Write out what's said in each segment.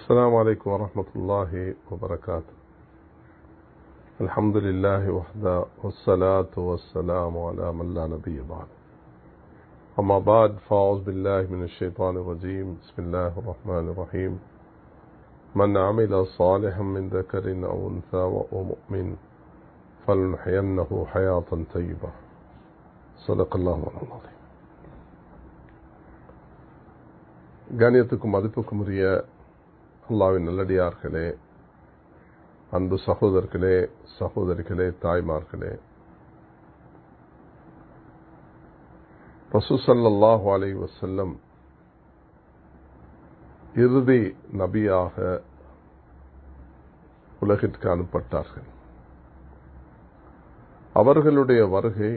السلام عليكم ورحمة الله وبركاته الحمد لله وحده والصلاة والسلام على من لا نبي بعد أما بعد فأعوذ بالله من الشيطان الرجيم بسم الله الرحمن الرحيم من عمل صالحا من ذكر أو أنثى وهو مؤمن فلنحيينه حياة طيبة صدق الله العظيم கணியத்துக்கும் மதிப்புக்கும் உரிய அல்லாவின் நல்லடியார்களே அன்பு சகோதரர்களே சகோதரிகளே தாய்மார்களே ரசூசல்லாஹு அலை வசல்லம் இறுதி நபியாக உலகிற்கு அனுப்பப்பட்டார்கள் அவர்களுடைய வருகை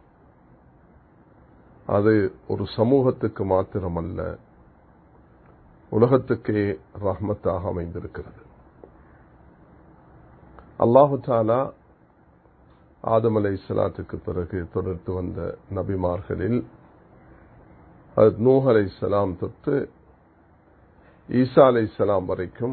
அது ஒரு சமூகத்துக்கு மாத்திரமல்ல உலகத்துக்கே ரஹ்மத்தாக அமைந்திருக்கிறது அல்லாஹு தாலா ஆதம் அலை இஸ்லாத்துக்கு பிறகு தொடர்ந்து வந்த நபிமார்களில் அது நூஹ் அலை இஸ்லாம் தொட்டு ஈசா அலை இஸ்லாம் வரைக்கும்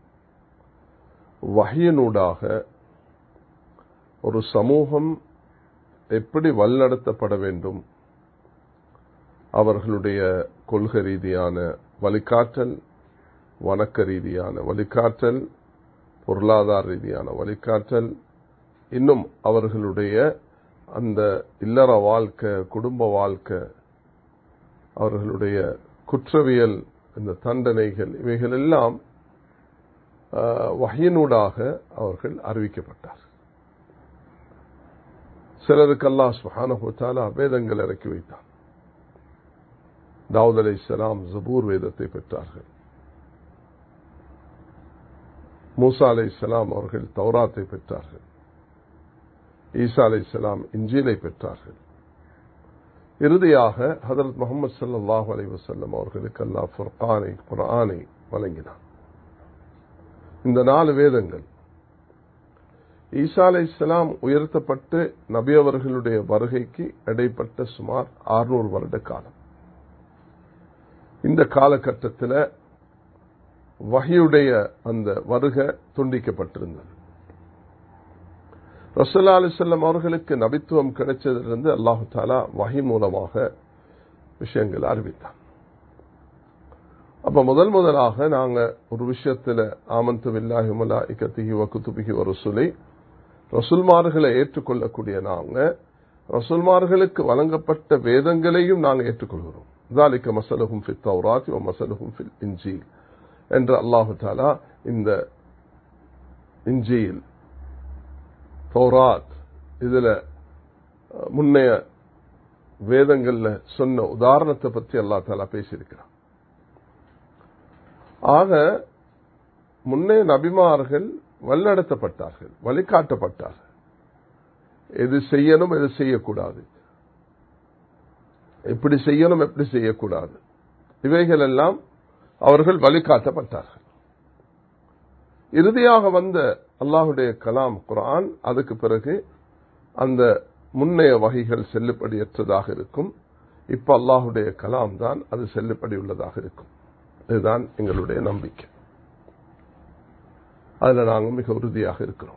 வகையினூடாக ஒரு சமூகம் எப்படி வழிநடத்தப்பட வேண்டும் அவர்களுடைய கொள்கை ரீதியான வழிகாட்டல் வணக்க ரீதியான வழிகாட்டல் பொருளாதார ரீதியான வழிகாட்டல் இன்னும் அவர்களுடைய அந்த இல்லற வாழ்க்கை குடும்ப வாழ்க்கை அவர்களுடைய குற்றவியல் இந்த தண்டனைகள் இவைகள் எல்லாம் வகையினூடாக அவர்கள் அறிவிக்கப்பட்டார் சிலருக்கு அல்லா சுஹானஹாலா வேதங்கள் இறக்கி வைத்தார் தாவூத் அலை இஸ்லாம் ஜபூர் வேதத்தை பெற்றார்கள் மூசா அலை இஸ்லாம் அவர்கள் தௌராத்தை பெற்றார்கள் ஈசா அலை இஸ்லாம் இஞ்சீலை பெற்றார்கள் இறுதியாக ஹதரத் முகமது சல்லாஹூ அலை வசல்லம் அவர்களுக்கு அல்லா ஃபுர்கானை குரானை வழங்கினார் இந்த நாலு வேதங்கள் ஈசா அலை இஸ்லாம் உயர்த்தப்பட்டு நபி அவர்களுடைய வருகைக்கு இடைப்பட்ட சுமார் ஆறுநூறு வருட காலம் இந்த காலகட்டத்தில் வகையுடைய அந்த வருக துண்டிக்கப்பட்டிருந்தது ரசல்லா அலிசல்லம் அவர்களுக்கு நபித்துவம் கிடைச்சதிலிருந்து அல்லாஹு தாலா வகை மூலமாக விஷயங்கள் அறிவித்தார் அப்ப முதல் முதலாக நாங்க ஒரு விஷயத்துல ஆமந்து வில்லாஹி மலாய்கத்திகி வகுத்துபிகி ஒரு சுலை ரசுல்மார்களை ஏற்றுக்கொள்ளக்கூடிய நாங்க ரசுல்மார்களுக்கு வழங்கப்பட்ட வேதங்களையும் நாங்கள் ஏற்றுக்கொள்கிறோம் ذلك مسلهم في التوراة ومسلهم في الإنجيل என்ற அல்லாஹு தாலா இந்த இஞ்சியில் தௌராத் இதுல முன்னைய வேதங்கள்ல சொன்ன உதாரணத்தை பற்றி அல்லா தாலா பேசியிருக்கிறான் ஆக முன்னே நபிமார்கள் வழிநடத்தப்பட்டார்கள் வழிகாட்டப்பட்டார்கள் எது செய்யணும் எது செய்யக்கூடாது எப்படி செய்யணும் எப்படி செய்யக்கூடாது இவைகள் எல்லாம் அவர்கள் வழிகாட்டப்பட்டார்கள் இறுதியாக வந்த அல்லாஹுடைய கலாம் குரான் அதுக்கு பிறகு அந்த முன்னைய வகைகள் செல்லுபடியற்றதாக இருக்கும் இப்ப அல்லாஹுடைய கலாம் தான் அது செல்லுபடி உள்ளதாக இருக்கும் இதுதான் எங்களுடைய நம்பிக்கை அதுல நாங்கள் மிக உறுதியாக இருக்கிறோம்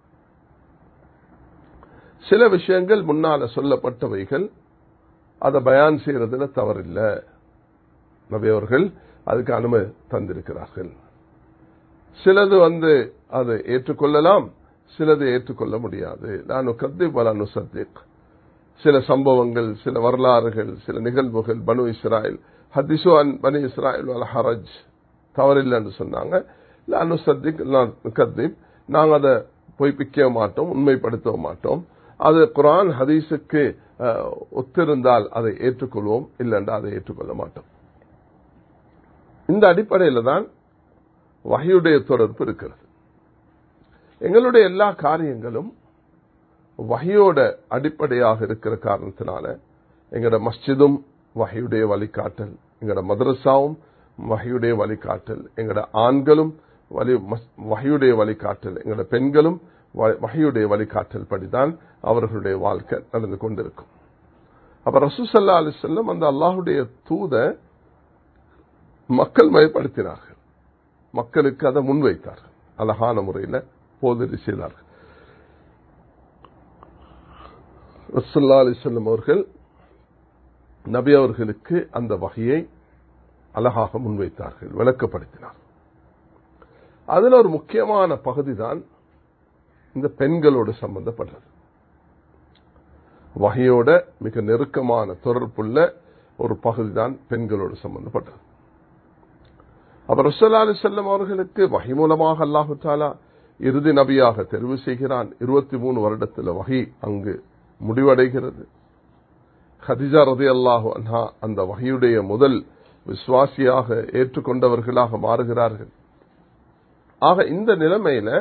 சில விஷயங்கள் முன்னால சொல்லப்பட்டவைகள் அதை பயான் செய்யறதுல தவறில்லை நபி அவர்கள் அதுக்கு அனுமதி தந்திருக்கிறார்கள் சிலது வந்து அதை ஏற்றுக்கொள்ளலாம் சிலது ஏற்றுக்கொள்ள முடியாது நான் கத்தி பலானு சத்திக் சில சம்பவங்கள் சில வரலாறுகள் சில நிகழ்வுகள் பனு இஸ்ராயல் ஹதிசு அன் பனு இஸ்ராயல் அல் ஹரஜ் தவறில்லை என்று சொன்னாங்க லானு சத்திக் கத்தீப் நாங்கள் அதை பொய்ப்பிக்க மாட்டோம் உண்மைப்படுத்த மாட்டோம் அது குரான் ஹதீஸுக்கு ஒத்திருந்தால் அதை ஏற்றுக்கொள்வோம் இல்லைன்றா அதை ஏற்றுக்கொள்ள மாட்டோம் இந்த அடிப்படையில் தான் வகையுடைய தொடர்பு இருக்கிறது எங்களுடைய எல்லா காரியங்களும் வகையோட அடிப்படையாக இருக்கிற காரணத்தினால எங்களோட மஸ்ஜிதும் வகையுடைய வழிகாட்டல் எங்களோட மதரசாவும் வகையுடைய வழிகாட்டல் எங்களோட ஆண்களும் வழி வகையுடைய வழிகாட்டல் எங்களோட பெண்களும் வகையுடைய வழிகாட்டல் படிதான் அவர்களுடைய வாழ்க்கை நடந்து கொண்டிருக்கும் அப்ப ரசூசல்லா அலி செல்லம் அந்த அல்லாஹுடைய தூத மக்கள் மயப்படுத்தினார்கள் மக்களுக்கு அதை முன்வைத்தார் அழகான முறையில் போதனை செய்தார்கள் ரசல்லா அலிசல்லம் அவர்கள் நபி அவர்களுக்கு அந்த வகையை அழகாக முன்வைத்தார்கள் விளக்கப்படுத்தினார் அதில் ஒரு முக்கியமான பகுதி தான் இந்த பெண்களோடு சம்பந்தப்பட்டது வகையோட மிக நெருக்கமான தொடர்புள்ள ஒரு பகுதி தான் பெண்களோடு சம்பந்தப்பட்டது அவர் ரசல்லா அலி செல்லம் அவர்களுக்கு வகை மூலமாக அல்லாஹு தாலா இறுதி நபியாக தெரிவு செய்கிறான் இருபத்தி மூணு வருடத்தில் வகை அங்கு முடிவடைகிறது ஹதிஜா ரதி அல்லாஹு அன்ஹா அந்த வகையுடைய முதல் விசுவாசியாக ஏற்றுக்கொண்டவர்களாக மாறுகிறார்கள் ஆக இந்த நிலைமையில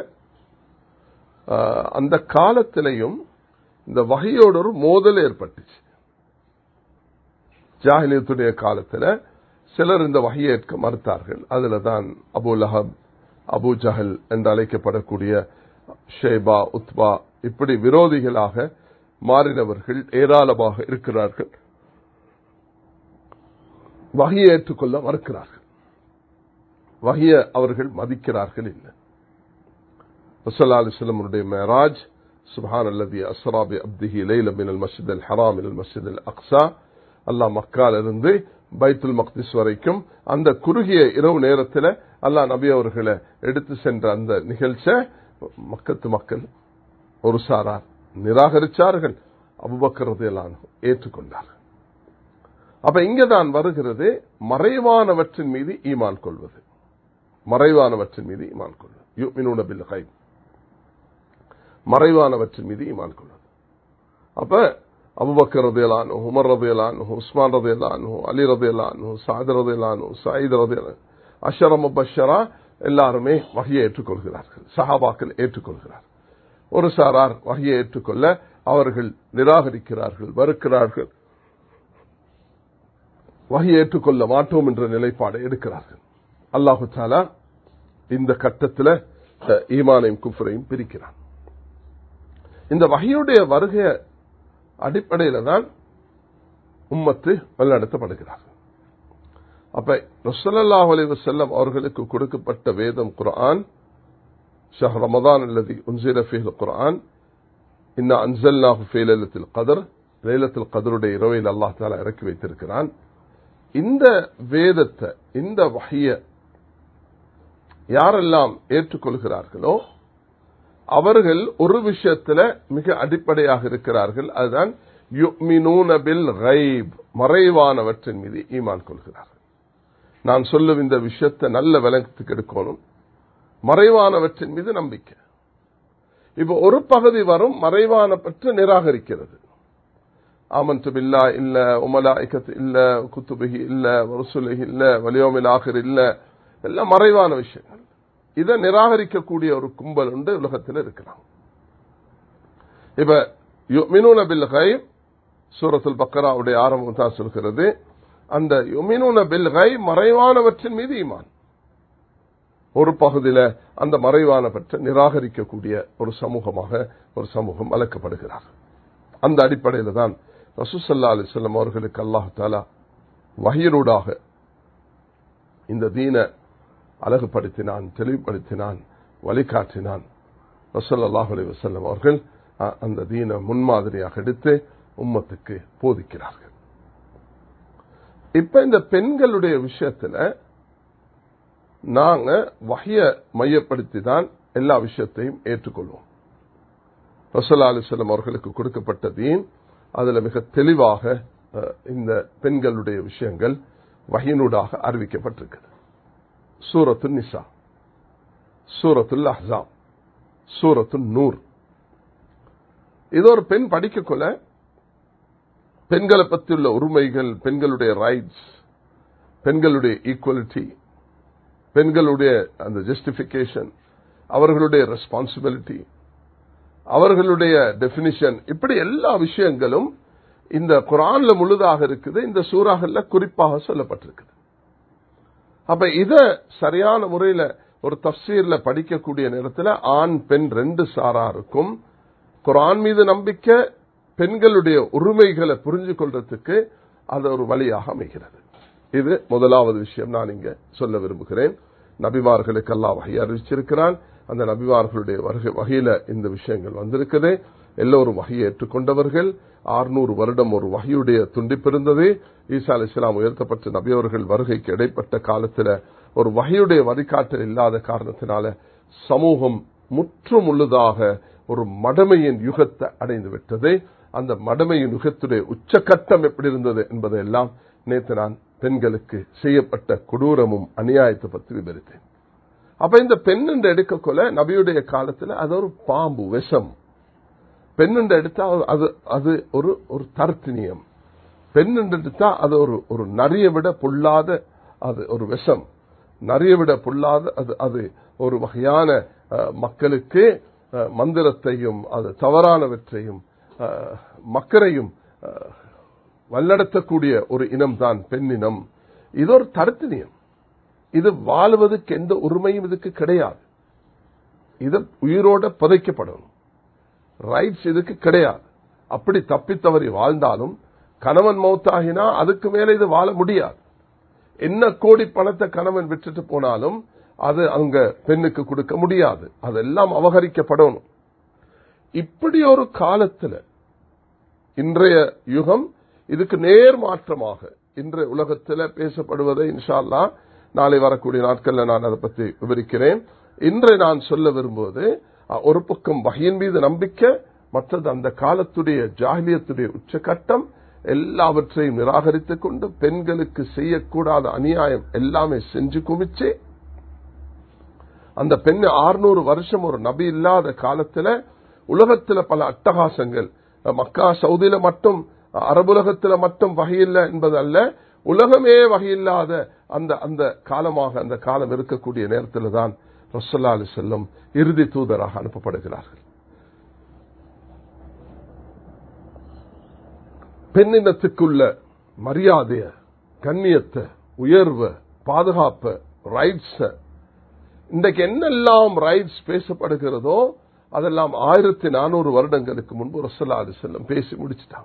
அந்த காலத்திலையும் இந்த வகையோட ஒரு மோதல் ஏற்பட்டுச்சு ஜாகிலியத்துடைய காலத்தில் சிலர் இந்த வகையை ஏற்க மறுத்தார்கள் அதுல தான் அபு லஹப் அபு ஜஹல் என்று அழைக்கப்படக்கூடிய ஷேபா உத்பா இப்படி விரோதிகளாக மாறினவர்கள் ஏராளமாக இருக்கிறார்கள் வகையை ஏற்றுக்கொள்ள மறுக்கிறார்கள் வகைய அவர்கள் மதிக்கிறார்கள் இல்லை ரசல்லா அலிஸ்லமுடைய மேராஜ் சுபான் அல்லதி அஸ்ராபி அப்திஹி லைல மின் அல் மஸ்ஜித் அல் ஹராம் மின் அல் மஸ்ஜித் அல் அக்ஸா அல்லாஹ் மக்காலிருந்து பைத்துல் மக்திஸ் வரைக்கும் அந்த குறுகிய இரவு நேரத்தில் அல்லாஹ் நபி அவர்களை எடுத்து சென்ற அந்த நிகழ்ச்சியை மக்கத்து மக்கள் ஒரு சாரார் நிராகரிச்சார்கள் அபுபக்கரது எல்லாம் ஏற்றுக்கொண்டார்கள் அப்ப இங்கதான் வருகிறது மறைவானவற்றின் மீது ஈமான் கொள்வது மறைவானவற்றின் மீது ஈமான் கொள்வது யுமினூன பில் கைப் மறைவானவற்றின் மீது ஈமான் கொள்வது அப்ப அபுபக்கர் ரதையலானு உமர் ரதையலானு உஸ்மான் ரதையலானு அலி ரதையலானு சாத் ரதையலானு சாயித் ரதையலானு அஷரம் பஷரா எல்லாருமே வகையை ஏற்றுக்கொள்கிறார்கள் சஹாபாக்கள் ஏற்றுக்கொள்கிறார் ஒரு சாரார் வகையை ஏற்றுக்கொள்ள அவர்கள் நிராகரிக்கிறார்கள் வெறுக்கிறார்கள் வகையை ஏற்றுக்கொள்ள மாட்டோம் என்ற நிலைப்பாடை எடுக்கிறார்கள் அல்லாஹு தாலா இந்த கட்டத்தில் ஈமானையும் குஃபரையும் பிரிக்கிறான் இந்த வகையுடைய வருகை அடிப்படையில தான் உம்மத்து வழிநடத்தப்படுகிறார்கள் அப்ப ரசல்லாஹ் அலி வசல்லம் அவர்களுக்கு கொடுக்கப்பட்ட வேதம் குரான் ஷஹ் ரமதான் அல்லது உன்சிர ஃபீல் குரான் இன்ன அன்சல்லாஹு ஃபீ லைலத்தில் கதர் லைலத்தில் கதருடைய இரவையில் அல்லாஹ் தாலா இறக்கி வைத்திருக்கிறான் இந்த வேதத்தை இந்த வகைய யாரெல்லாம் ஏற்றுக்கொள்கிறார்களோ அவர்கள் ஒரு விஷயத்துல மிக அடிப்படையாக இருக்கிறார்கள் அதுதான் பில் கைப் மறைவானவற்றின் மீது ஈமான் கொள்கிறார்கள் நான் சொல்லும் இந்த விஷயத்தை நல்ல விளக்கத்துக்கு எடுக்கணும் மறைவானவற்றின் மீது நம்பிக்கை இப்ப ஒரு பகுதி வரும் மறைவான பற்று நிராகரிக்கிறது ஆமன்து பில்லா இல்ல உமலாய்கத் இல்ல குத்துபகி இல்ல வருசுலகி இல்ல வலியோமில் ஆகர் இல்ல எல்லாம் மறைவான விஷயங்கள் இதை நிராகரிக்கக்கூடிய ஒரு கும்பல் உண்டு உலகத்தில் இருக்கிறாங்க இப்ப யுமினூன பில் கைப் சூரத்துல் பக்கராவுடைய ஆரம்பம் தான் சொல்கிறது அந்த யுமினூன பில் கை மறைவானவற்றின் மீது ஈமான் ஒரு பகுதியில் அந்த மறைவானவற்றை நிராகரிக்கக்கூடிய ஒரு சமூகமாக ஒரு சமூகம் வளர்க்கப்படுகிறார் அந்த அடிப்படையில் தான் ரசூசல்லா அலிஸ்லாம் அவர்களுக்கு அல்லாஹு தாலா வகையினூடாக இந்த தீன அழகுபடுத்தினான் தெளிவுபடுத்தினான் வழிகாட்டினான் ரசல்லாஹ் அலி வசல்லம் அவர்கள் அந்த தீன முன்மாதிரியாக எடுத்து உம்மத்துக்கு போதிக்கிறார்கள் இப்ப இந்த பெண்களுடைய விஷயத்துல நாங்க வகைய மையப்படுத்தி தான் எல்லா விஷயத்தையும் ஏற்றுக்கொள்வோம் ரசல்லா அலிஸ்லாம் அவர்களுக்கு கொடுக்கப்பட்ட தீன் அதுல மிக தெளிவாக இந்த பெண்களுடைய விஷயங்கள் வகையினூடாக அறிவிக்கப்பட்டிருக்கிறது சூரத்து நிசா சூரத்துல் அஹ்சாம் சூரத்து நூர் இது ஒரு பெண் படிக்கக்குள்ள பெண்களை பற்றியுள்ள உரிமைகள் பெண்களுடைய ரைட்ஸ் பெண்களுடைய ஈக்குவலிட்டி பெண்களுடைய அந்த ஜஸ்டிபிகேஷன் அவர்களுடைய ரெஸ்பான்சிபிலிட்டி அவர்களுடைய டெபினிஷன் இப்படி எல்லா விஷயங்களும் இந்த குரான்ல முழுதாக இருக்குது இந்த சூறாகல்ல குறிப்பாக சொல்லப்பட்டிருக்குது அப்ப இத சரியான முறையில ஒரு தப்சீர்ல படிக்கக்கூடிய நேரத்தில் ஆண் பெண் ரெண்டு சாராருக்கும் குரான் மீது நம்பிக்கை பெண்களுடைய உரிமைகளை புரிஞ்சு கொள்றதுக்கு அது ஒரு வழியாக அமைகிறது இது முதலாவது விஷயம் நான் இங்க சொல்ல விரும்புகிறேன் நபிமார்களுக்கு அல்லாஹ் வகை அறிவிச்சிருக்கிறான் அந்த நபிமார்களுடைய வருகை வகையில இந்த விஷயங்கள் வந்திருக்குது எல்லோரும் வகையை ஏற்றுக்கொண்டவர்கள் ஆறுநூறு வருடம் ஒரு வகையுடைய துண்டிப்பிருந்தது ஈசா அலி இஸ்லாம் உயர்த்தப்பட்ட நபியவர்கள் வருகைக்கு இடைப்பட்ட காலத்தில் ஒரு வகையுடைய வழிகாட்டல் இல்லாத காரணத்தினால சமூகம் முற்றுமுள்ளதாக ஒரு மடமையின் யுகத்தை அடைந்து விட்டது அந்த மடமையின் யுகத்துடைய உச்சகட்டம் எப்படி இருந்தது என்பதையெல்லாம் நேற்று நான் பெண்களுக்கு செய்யப்பட்ட கொடூரமும் அநியாயத்தை பற்றி விவரித்தேன் அப்ப இந்த பெண் என்று எடுக்கக்கொள்ள நபியுடைய காலத்தில் அது ஒரு பாம்பு விஷம் பெண் என்று எடுத்தா அது அது ஒரு ஒரு தர்த்தினியம் பெண் என்று எடுத்தா அது ஒரு ஒரு நரிய விட பொல்லாத அது ஒரு விஷம் நரிய விட பொல்லாத அது அது ஒரு வகையான மக்களுக்கு மந்திரத்தையும் அது தவறானவற்றையும் மக்களையும் வல்லடத்தக்கூடிய ஒரு இனம்தான் பெண்ணினம் இது ஒரு தருத்தினியம் இது வாழ்வதற்கு எந்த உரிமையும் இதுக்கு கிடையாது இது உயிரோட புதைக்கப்படணும் ரைட்ஸ் இதுக்கு கிடையாது அப்படி தப்பித்தவறி வாழ்ந்தாலும் கணவன் மௌத்தாகினா அதுக்கு மேல இது வாழ முடியாது என்ன கோடி பணத்தை கணவன் விட்டுட்டு போனாலும் அது அங்க பெண்ணுக்கு கொடுக்க முடியாது அதெல்லாம் அபகரிக்கப்படணும் இப்படி ஒரு காலத்துல இன்றைய யுகம் இதுக்கு நேர் மாற்றமாக இன்றைய உலகத்தில் பேசப்படுவதை இன்ஷால்லா நாளை வரக்கூடிய நாட்கள்ல நான் அதை பற்றி விவரிக்கிறேன் இன்றை நான் சொல்ல விரும்புவது ஒரு பக்கம் வகையின் மீது நம்பிக்கை மற்றது அந்த காலத்துடைய ஜாகிலியத்துடைய உச்சகட்டம் எல்லாவற்றையும் நிராகரித்துக் கொண்டு பெண்களுக்கு செய்யக்கூடாத அநியாயம் எல்லாமே செஞ்சு குமிச்சு அந்த பெண் ஆறுநூறு வருஷம் ஒரு நபி இல்லாத காலத்துல உலகத்துல பல அட்டகாசங்கள் மக்கா சவுதியில மட்டும் அரபுலகத்துல மட்டும் வகையில்லை என்பது அல்ல உலகமே வகையில்லாத அந்த அந்த காலமாக அந்த காலம் இருக்கக்கூடிய நேரத்தில் தான் ரசல்லா அலி செல்லம் இறுதி தூதராக அனுப்பப்படுகிறார்கள் பெண்ணினத்துக்குள்ள மரியாதைய கண்ணியத்தை உயர்வு பாதுகாப்பு ரைட்ஸ் இன்றைக்கு என்னெல்லாம் ரைட்ஸ் பேசப்படுகிறதோ அதெல்லாம் ஆயிரத்தி நானூறு வருடங்களுக்கு முன்பு ரசல்லா அலி செல்லம் பேசி முடிச்சிட்டாங்க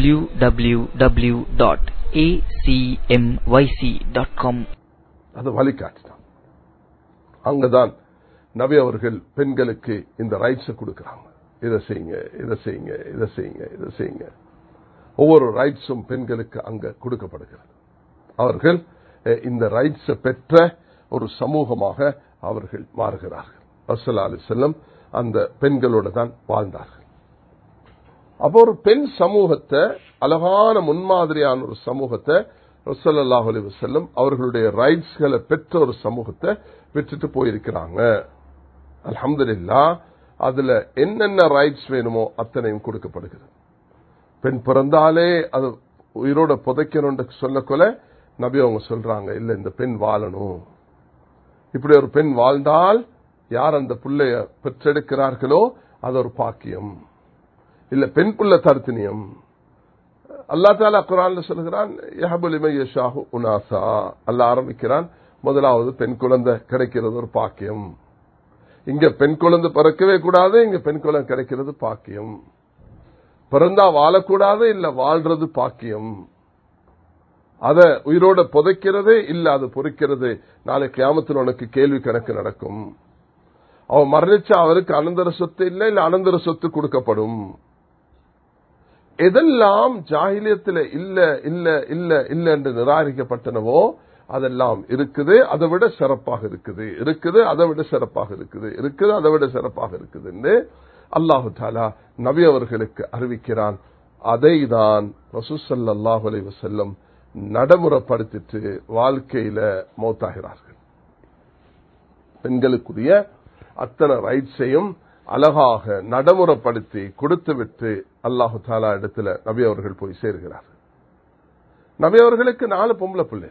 www.acmyc.com அது வழிகாட்டினான் அங்கதான் நபி அவர்கள் பெண்களுக்கு இந்த ரைட்ஸை கொடுக்கிறாங்க இதை செய்யுங்க இதை செய்யுங்க இதை செய்யுங்க இதை செய்யுங்க ஒவ்வொரு ரைட்ஸும் பெண்களுக்கு அங்க கொடுக்கப்படுகிறது அவர்கள் இந்த ரைட்ஸை பெற்ற ஒரு சமூகமாக அவர்கள் மாறுகிறார்கள் ரசல்லா அலி செல்லம் அந்த பெண்களோட தான் வாழ்ந்தார்கள் அப்போ ஒரு பெண் சமூகத்தை அழகான முன்மாதிரியான ஒரு சமூகத்தை ரசல்லாஹ் அலி வசல்லம் அவர்களுடைய ரைட்ஸ்களை பெற்ற ஒரு சமூகத்தை விட்டுட்டு போயிருக்கிறாங்க அலமதுல்லா அதுல என்னென்ன ரைட்ஸ் வேணுமோ அத்தனையும் கொடுக்கப்படுகிறது பெண் பிறந்தாலே அது உயிரோட புதைக்கணும் சொல்லக்கொல நபி அவங்க சொல்றாங்க இல்ல இந்த பெண் வாழணும் இப்படி ஒரு பெண் வாழ்ந்தால் யார் அந்த பிள்ளைய பெற்றெடுக்கிறார்களோ அது ஒரு பாக்கியம் இல்ல பெண் புள்ள தருத்தினியம் அல்லா தாலா குரான் சொல்கிறான் யஹபுலிமையஷாஹு உனாசா அல்ல ஆரம்பிக்கிறான் முதலாவது பெண் குழந்தை கிடைக்கிறது ஒரு பாக்கியம் இங்க பெண் குழந்தை பிறக்கவே கூடாது இங்க பெண் குழந்தை கிடைக்கிறது பாக்கியம் பிறந்தா வாழக்கூடாது இல்ல வாழ்றது பாக்கியம் அத உயிரோட புதைக்கிறதே இல்ல அது பொறிக்கிறது நாளை கியாமத்தில் உனக்கு கேள்வி கணக்கு நடக்கும் அவன் மரணிச்சா அவருக்கு அனந்தர சொத்து இல்ல இல்ல அனந்தர சொத்து கொடுக்கப்படும் எதெல்லாம் ஜாகிலியத்தில் இல்ல இல்ல இல்ல இல்ல என்று நிராகரிக்கப்பட்டனவோ அதெல்லாம் இருக்குது அதை விட சிறப்பாக இருக்குது இருக்குது அதை விட சிறப்பாக இருக்குது இருக்குது அதை விட சிறப்பாக இருக்குது என்று அல்லாஹு தாலா நபி அவர்களுக்கு அறிவிக்கிறான் அதை தான் ரசூசல்லாஹு அலி வசல்லம் நடைமுறைப்படுத்திட்டு வாழ்க்கையில மௌத்தாகிறார்கள் பெண்களுக்குரிய அத்தனை ரைட்ஸையும் அழகாக நடைமுறைப்படுத்தி கொடுத்துவிட்டு அல்லாஹு தாலா இடத்துல நபி அவர்கள் போய் சேர்கிறார்கள் நபி அவர்களுக்கு நாலு பொம்பளை பிள்ளை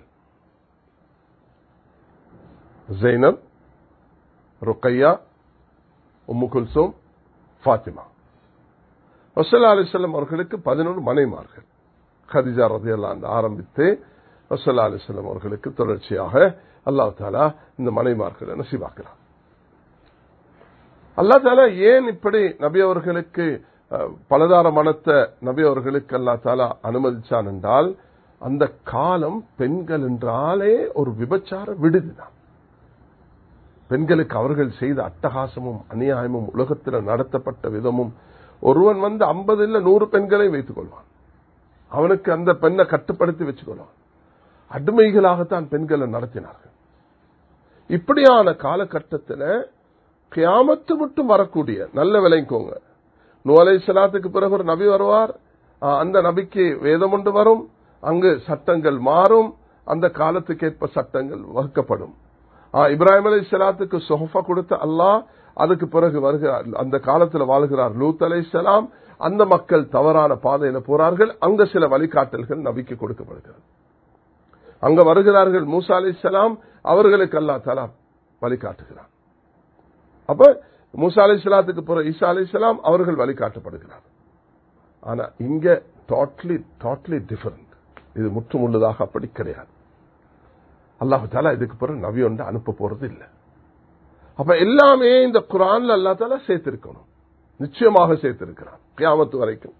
ஜெய்னப் ருக்கையா உம்மு குல்சோம் ஃபாத்திமா ரசல்லா அலிஸ்லாம் அவர்களுக்கு பதினொன்று மனைமார்கள் ஹதிஜா ரதியல்லாந்து ஆரம்பித்து ரசல்லா அலிஸ்லாம் அவர்களுக்கு தொடர்ச்சியாக அல்லாஹ் தாலா இந்த மனைமார்களை நசிவாக்கிறார் அல்லா தாலா ஏன் இப்படி நபி அவர்களுக்கு பலதார மனத்தை நபி அவர்களுக்கு அல்லா தாலா அனுமதிச்சான் என்றால் அந்த காலம் பெண்கள் என்றாலே ஒரு விபச்சார விடுதிதான் பெண்களுக்கு அவர்கள் செய்த அட்டகாசமும் அநியாயமும் உலகத்தில் நடத்தப்பட்ட விதமும் ஒருவன் வந்து ஐம்பது இல்ல நூறு பெண்களையும் வைத்துக் கொள்வான் அவனுக்கு அந்த பெண்ணை கட்டுப்படுத்தி வச்சுக்கொள்வான் அடிமைகளாகத்தான் பெண்களை நடத்தினார்கள் இப்படியான காலகட்டத்தில் கியாமத்து மட்டும் வரக்கூடிய நல்ல விளைக்கோங்க நூலை சலாத்துக்கு பிறகு ஒரு நபி வருவார் அந்த நபிக்கு வேதம் ஒன்று வரும் அங்கு சட்டங்கள் மாறும் அந்த காலத்துக்கேற்ப சட்டங்கள் வகுக்கப்படும் இப்ராஹிம் அலி சலாத்துக்கு சொஹஃபா கொடுத்த அல்லாஹ் அதுக்கு பிறகு வருகிறார் அந்த காலத்தில் வாழ்கிறார் லூத் அலை சலாம் அந்த மக்கள் தவறான பாதையில போறார்கள் அங்க சில வழிகாட்டல்கள் நபிக்கு கொடுக்கப்படுகிறது அங்க வருகிறார்கள் மூசா அலி சலாம் அவர்களுக்கு அல்லா தலா வழிகாட்டுகிறார் அப்ப மூசா அலி சலாத்துக்கு பிறகு ஈசா அலி சலாம் அவர்கள் வழிகாட்டப்படுகிறார் ஆனா இங்க டோட்லி டோட்லி டிஃபரெண்ட் இது முற்றுமுள்ளதாக அப்படி கிடையாது அல்லாஹு தாலா இதுக்கு பிறகு நபி ஒன்று அனுப்ப போறது இல்லை அப்ப எல்லாமே இந்த குரான்ல அல்லா தாலா சேர்த்திருக்கணும் நிச்சயமாக சேர்த்திருக்கிறான் கியாமத்து வரைக்கும்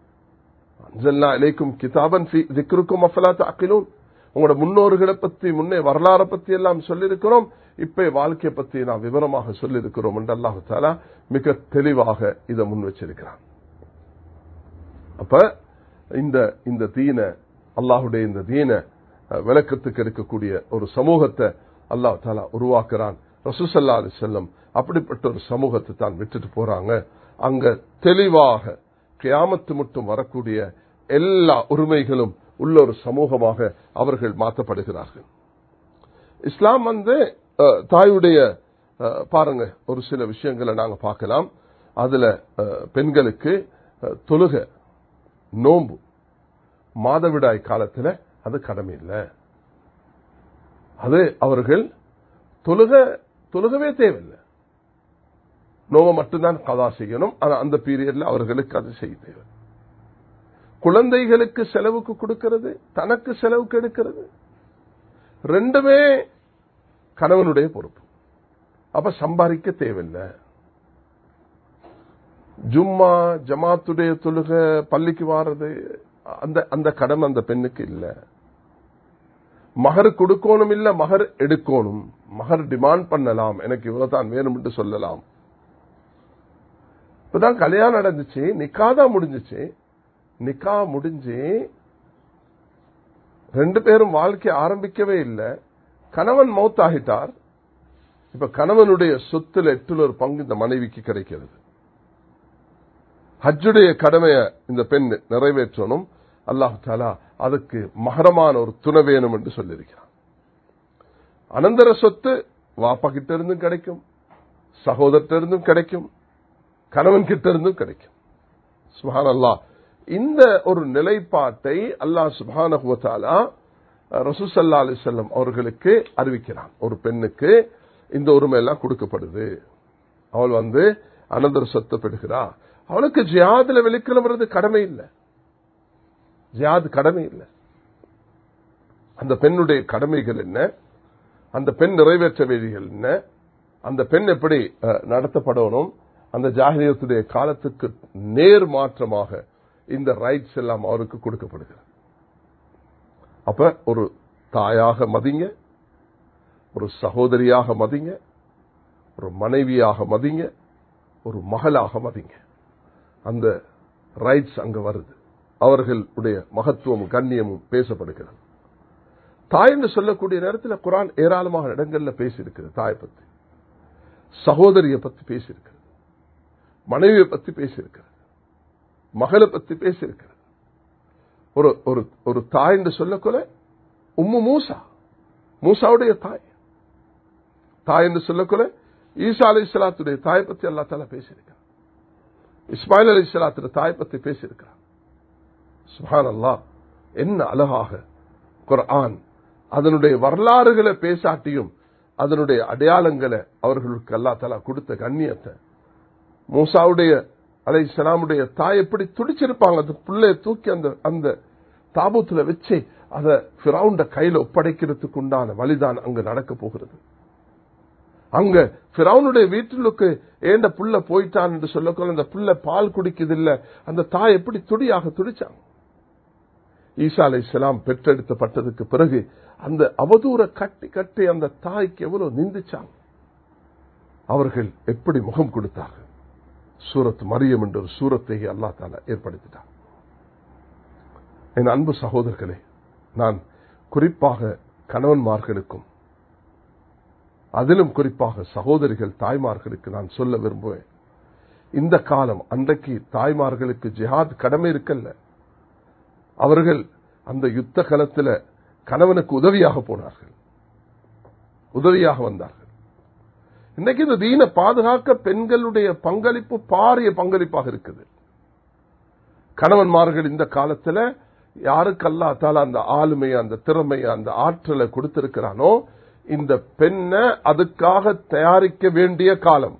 இலைக்கும் கிதாபன் திக்ருக்கும் அஃபலாத்து அக்கிலும் உங்களோட முன்னோர்களை பத்தி முன்னே வரலாறை பத்தி எல்லாம் சொல்லியிருக்கிறோம் இப்ப வாழ்க்கையை பத்தி நாம் விவரமாக சொல்லியிருக்கிறோம் என்று அல்லாஹு தாலா மிக தெளிவாக இதை முன் வச்சிருக்கிறான் அப்ப இந்த இந்த தீன அல்லாஹுடைய இந்த தீன விளக்கத்துக்கு இருக்கக்கூடிய ஒரு சமூகத்தை அல்லாஹ் தாலா உருவாக்குறான் ரசூசல்லா அலி செல்லம் அப்படிப்பட்ட ஒரு சமூகத்தை தான் விட்டுட்டு போறாங்க அங்க தெளிவாக கியாமத்து மட்டும் வரக்கூடிய எல்லா உரிமைகளும் உள்ள ஒரு சமூகமாக அவர்கள் மாற்றப்படுகிறார்கள் இஸ்லாம் வந்து தாயுடைய பாருங்க ஒரு சில விஷயங்களை நாங்க பார்க்கலாம் அதுல பெண்களுக்கு தொழுக நோம்பு மாதவிடாய் காலத்தில் அது கடமை இல்லை அது அவர்கள் தொழுக தொழுகவே தேவையில்லை நோவை மட்டும்தான் கதா செய்யணும் ஆனா அந்த பீரியட்ல அவர்களுக்கு அது செய்ய தேவை குழந்தைகளுக்கு செலவுக்கு கொடுக்கிறது தனக்கு செலவுக்கு எடுக்கிறது ரெண்டுமே கணவனுடைய பொறுப்பு அப்ப சம்பாதிக்க தேவையில்லை ஜும்மா ஜமாத்துடைய தொழுக பள்ளிக்கு வாரது அந்த அந்த கடமை அந்த பெண்ணுக்கு இல்ல மகர் கொடுக்கணும் இல்ல மகர் எடுக்கணும் மகர் டிமாண்ட் பண்ணலாம் எனக்கு இவ்வளவுதான் வேணும் என்று சொல்லலாம் இப்பதான் கல்யாணம் நடந்துச்சு நிக்கா தான் முடிஞ்சிச்சு நிக்கா முடிஞ்சு ரெண்டு பேரும் வாழ்க்கை ஆரம்பிக்கவே இல்லை கணவன் மௌத்தாகிட்டார் இப்ப கணவனுடைய சொத்துல எட்டுல ஒரு பங்கு இந்த மனைவிக்கு கிடைக்கிறது ஹஜ்ஜுடைய கடமையை இந்த பெண் நிறைவேற்றணும் அல்லாஹு தாலா அதுக்கு மகரமான ஒரு துணை வேணும் என்று சொல்லியிருக்கிறான் அனந்தர சொத்து வாப்பா கிட்ட இருந்தும் கிடைக்கும் சகோதரர்கிட்ட இருந்தும் கிடைக்கும் கணவன் கிட்ட இருந்தும் கிடைக்கும் சுஹான் அல்லா இந்த ஒரு நிலைப்பாட்டை அல்லாஹ் சுபானகுவத்தாலா ரசூசல்லா அலி செல்லம் அவர்களுக்கு அறிவிக்கிறான் ஒரு பெண்ணுக்கு இந்த உரிமை எல்லாம் கொடுக்கப்படுது அவள் வந்து அனந்தர சொத்தை பெறுகிறா அவளுக்கு ஜியாதுல வெளிக்கிழம்புறது கடமை இல்லை ஜியாது கடமை இல்லை அந்த பெண்ணுடைய கடமைகள் என்ன அந்த பெண் நிறைவேற்ற வேண்டிகள் என்ன அந்த பெண் எப்படி நடத்தப்படணும் அந்த ஜாகிரியத்துடைய காலத்துக்கு நேர் மாற்றமாக இந்த ரைட்ஸ் எல்லாம் அவருக்கு கொடுக்கப்படுகிறது அப்ப ஒரு தாயாக மதிங்க ஒரு சகோதரியாக மதிங்க ஒரு மனைவியாக மதிங்க ஒரு மகளாக மதிங்க அந்த ரைட்ஸ் அங்க வருது அவர்களுடைய மகத்துவமும் கண்ணியமும் பேசப்படுகிறது தாய் என்று சொல்லக்கூடிய நேரத்தில் குரான் ஏராளமாக இடங்கள்ல பேசியிருக்கிறது தாயை பத்தி சகோதரியை பத்தி பேசியிருக்கிறது மனைவியை பத்தி பேசியிருக்கிறது மகளை பத்தி பேசியிருக்கிறது ஒரு ஒரு ஒரு தாய் என்று சொல்லக்கூட உம்மு மூசா மூசாவுடைய தாய் தாய் என்று சொல்லக்கூட ஈசா அலி இஸ்லாத்துடைய தாய் பத்தி அல்லா தாலா பேசியிருக்கிறார் இஸ்மாயில் அலி இஸ்லாத்துடைய தாய் பத்தி பேசியிருக்கிறார் சுஹான் அல்லா என்ன அழகாக குர்ஆன் அதனுடைய வரலாறுகளை பேசாட்டியும் அதனுடைய அடையாளங்களை அவர்களுக்கு அல்லா தலா கொடுத்த கண்ணியத்தை மூசாவுடைய அலை இஸ்லாமுடைய தாய் எப்படி துடிச்சிருப்பாங்க அந்த பிள்ளைய தூக்கி அந்த அந்த தாபூத்துல வச்சு அதை பிறவுண்ட கையில ஒப்படைக்கிறதுக்கு உண்டான வழிதான் அங்கு நடக்க போகிறது அங்க பிறவுனுடைய வீட்டிலுக்கு ஏண்ட புள்ள போயிட்டான் என்று சொல்லக்கொள்ள அந்த புள்ள பால் குடிக்குது இல்ல அந்த தாய் எப்படி துடியாக துடிச்சாங்க ஈசா அலை இஸ்லாம் பெற்றெடுத்தப்பட்டதுக்கு பிறகு அந்த அவதூற கட்டி கட்டி அந்த தாய்க்கு எவ்வளவு நிந்திச்சாங்க அவர்கள் எப்படி முகம் கொடுத்தார்கள் சூரத் மரியம் என்ற ஒரு சூரத்தை அல்லா தால ஏற்படுத்திட்டார் என் அன்பு சகோதரர்களே நான் குறிப்பாக கணவன்மார்களுக்கும் அதிலும் குறிப்பாக சகோதரிகள் தாய்மார்களுக்கு நான் சொல்ல விரும்புவேன் இந்த காலம் அன்றைக்கு தாய்மார்களுக்கு ஜிஹாத் கடமை இருக்கல்ல அவர்கள் அந்த யுத்த களத்தில் கணவனுக்கு உதவியாக போனார்கள் உதவியாக வந்தார்கள் இன்னைக்கு இந்த தீன பாதுகாக்க பெண்களுடைய பங்களிப்பு பாரிய பங்களிப்பாக இருக்குது கணவன்மார்கள் இந்த காலத்தில் யாருக்கல்லா தால அந்த ஆளுமை அந்த திறமை அந்த ஆற்றலை கொடுத்திருக்கிறானோ இந்த பெண்ணை அதுக்காக தயாரிக்க வேண்டிய காலம்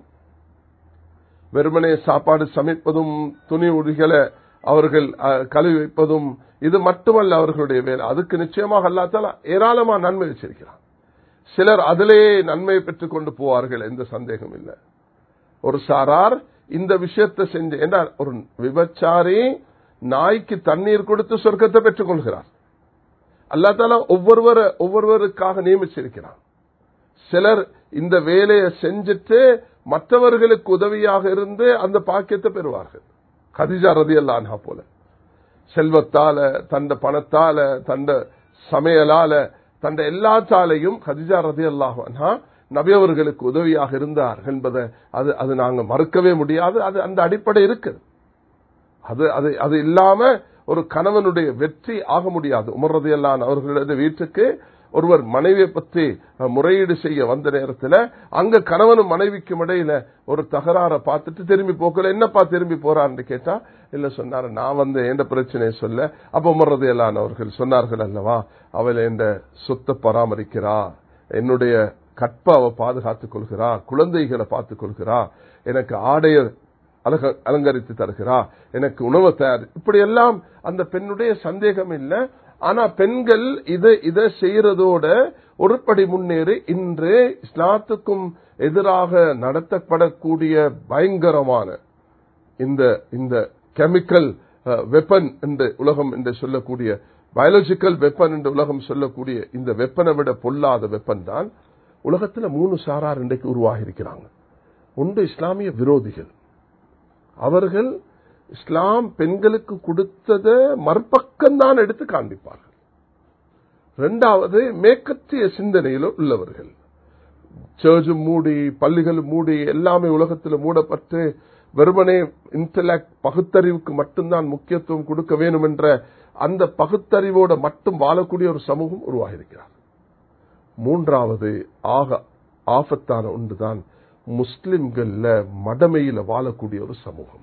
வெறுமனே சாப்பாடு சமைப்பதும் துணி உடிகளை அவர்கள் கழுவி வைப்பதும் இது மட்டுமல்ல அவர்களுடைய வேலை அதுக்கு நிச்சயமாக அல்லாத்தால ஏராளமான நன்மை வச்சிருக்கிறான் சிலர் அதிலே நன்மையை பெற்றுக் கொண்டு போவார்கள் எந்த சந்தேகம் இல்லை ஒரு சாரார் இந்த விஷயத்தை செஞ்சு என்ன ஒரு விபச்சாரி நாய்க்கு தண்ணீர் கொடுத்து சொர்க்கத்தை பெற்றுக் கொள்கிறார் அல்லா தாலா ஒவ்வொருவர ஒவ்வொருவருக்காக நியமிச்சிருக்கிறான் சிலர் இந்த வேலையை செஞ்சுட்டு மற்றவர்களுக்கு உதவியாக இருந்து அந்த பாக்கியத்தை பெறுவார்கள் கதிஜா ரதி அல்லான்ஹா போல செல்வத்தால தண்ட பணத்தால தண்ட சமையலால தண்ட எல்லாத்தாலையும் கதிஜா ரதி அல்லாஹா நபியவர்களுக்கு உதவியாக இருந்தார்கள் என்பதை அது அது நாங்க மறுக்கவே முடியாது அது அந்த அடிப்படை இருக்குது அது அது அது இல்லாம ஒரு கணவனுடைய வெற்றி ஆக முடியாது உமர்றது எல்லாம் அவர்களது வீட்டுக்கு ஒருவர் மனைவியை பற்றி முறையீடு செய்ய வந்த நேரத்தில் அங்க கணவனும் மனைவிக்கும் இடையில ஒரு தகராறை பார்த்துட்டு திரும்பி போக்கல என்னப்பா திரும்பி போறான்னு கேட்டா இல்ல சொன்னாரு நான் வந்து எந்த பிரச்சனையை சொல்ல அப்ப உமர்றது எல்லாம் அவர்கள் சொன்னார்கள் அல்லவா அவள் என்ற சொத்தை பராமரிக்கிறா என்னுடைய கற்ப அவ பாதுகாத்துக் கொள்கிறா குழந்தைகளை பார்த்துக் கொள்கிறா எனக்கு ஆடைய அலங்கரித்து தருகிறா எனக்கு உணவு தயார் இப்படி எல்லாம் அந்த பெண்ணுடைய சந்தேகம் இல்லை ஆனா பெண்கள் இதை இதை செய்யறதோட ஒருபடி முன்னேறி இன்று இஸ்லாத்துக்கும் எதிராக நடத்தப்படக்கூடிய பயங்கரமான இந்த இந்த கெமிக்கல் வெப்பன் என்று உலகம் என்று சொல்லக்கூடிய பயாலஜிக்கல் வெப்பன் என்று உலகம் சொல்லக்கூடிய இந்த வெப்பனை விட பொல்லாத வெப்பன் தான் உலகத்தில் மூணு சாரார் இன்றைக்கு உருவாகி இருக்கிறாங்க ஒன்று இஸ்லாமிய விரோதிகள் அவர்கள் இஸ்லாம் பெண்களுக்கு கொடுத்தத மறுபக்கம்தான் எடுத்து காண்பிப்பார்கள் இரண்டாவது மேற்கத்திய சிந்தனையில் உள்ளவர்கள் சர்ச்சும் மூடி பள்ளிகளும் மூடி எல்லாமே உலகத்தில் மூடப்பட்டு வெறுமனே இன்டலெக்ட் பகுத்தறிவுக்கு மட்டும்தான் முக்கியத்துவம் கொடுக்க வேண்டும் என்ற அந்த பகுத்தறிவோட மட்டும் வாழக்கூடிய ஒரு சமூகம் உருவாகியிருக்கிறார் மூன்றாவது ஆக ஆபத்தான ஒன்றுதான் முஸ்லிம்கள்ல மடமையில வாழக்கூடிய ஒரு சமூகம்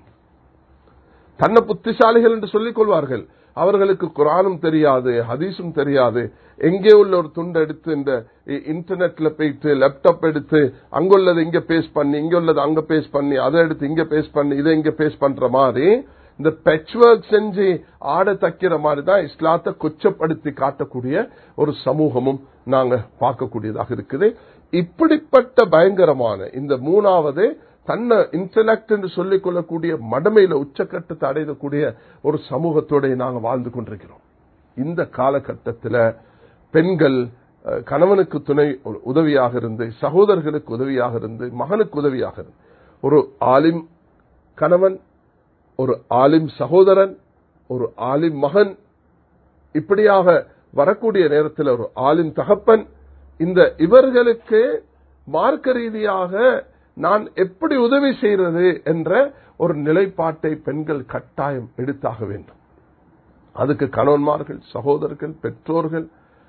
தன்னை புத்திசாலிகள் என்று சொல்லிக் கொள்வார்கள் அவர்களுக்கு குரானும் தெரியாது ஹதீஸும் தெரியாது எங்கே உள்ள ஒரு துண்டை எடுத்து இந்த இன்டர்நெட்ல போயிட்டு லேப்டாப் எடுத்து அங்குள்ளது இங்க பேஸ் பண்ணி இங்க உள்ளது அங்க பேஸ் பண்ணி அதை எடுத்து இங்க பேஸ் பண்ணி இதை இங்க பேஸ் பண்ற மாதிரி இந்த பெச் ஒர்க் செஞ்சு ஆட தக்கிற மாதிரி தான் இஸ்லாத்தை கொச்சப்படுத்தி காட்டக்கூடிய ஒரு சமூகமும் நாங்க பார்க்கக்கூடியதாக இருக்குது இப்படிப்பட்ட பயங்கரமான இந்த மூணாவது தன்னை இன்டலெக்ட் என்று சொல்லிக் கொள்ளக்கூடிய மடமையில உச்சக்கட்டத்தை அடையக்கூடிய ஒரு சமூகத்தோட நாங்க வாழ்ந்து கொண்டிருக்கிறோம் இந்த காலகட்டத்தில் பெண்கள் கணவனுக்கு துணை உதவியாக இருந்து சகோதரர்களுக்கு உதவியாக இருந்து மகனுக்கு உதவியாக இருந்து ஒரு ஆலிம் கணவன் ஒரு ஆலிம் சகோதரன் ஒரு ஆலிம் மகன் இப்படியாக வரக்கூடிய நேரத்தில் ஒரு ஆலிம் தகப்பன் இந்த இவர்களுக்கு மார்க்க ரீதியாக நான் எப்படி உதவி செய்கிறது என்ற ஒரு நிலைப்பாட்டை பெண்கள் கட்டாயம் எடுத்தாக வேண்டும் அதுக்கு கணவன்மார்கள் சகோதரர்கள் பெற்றோர்கள்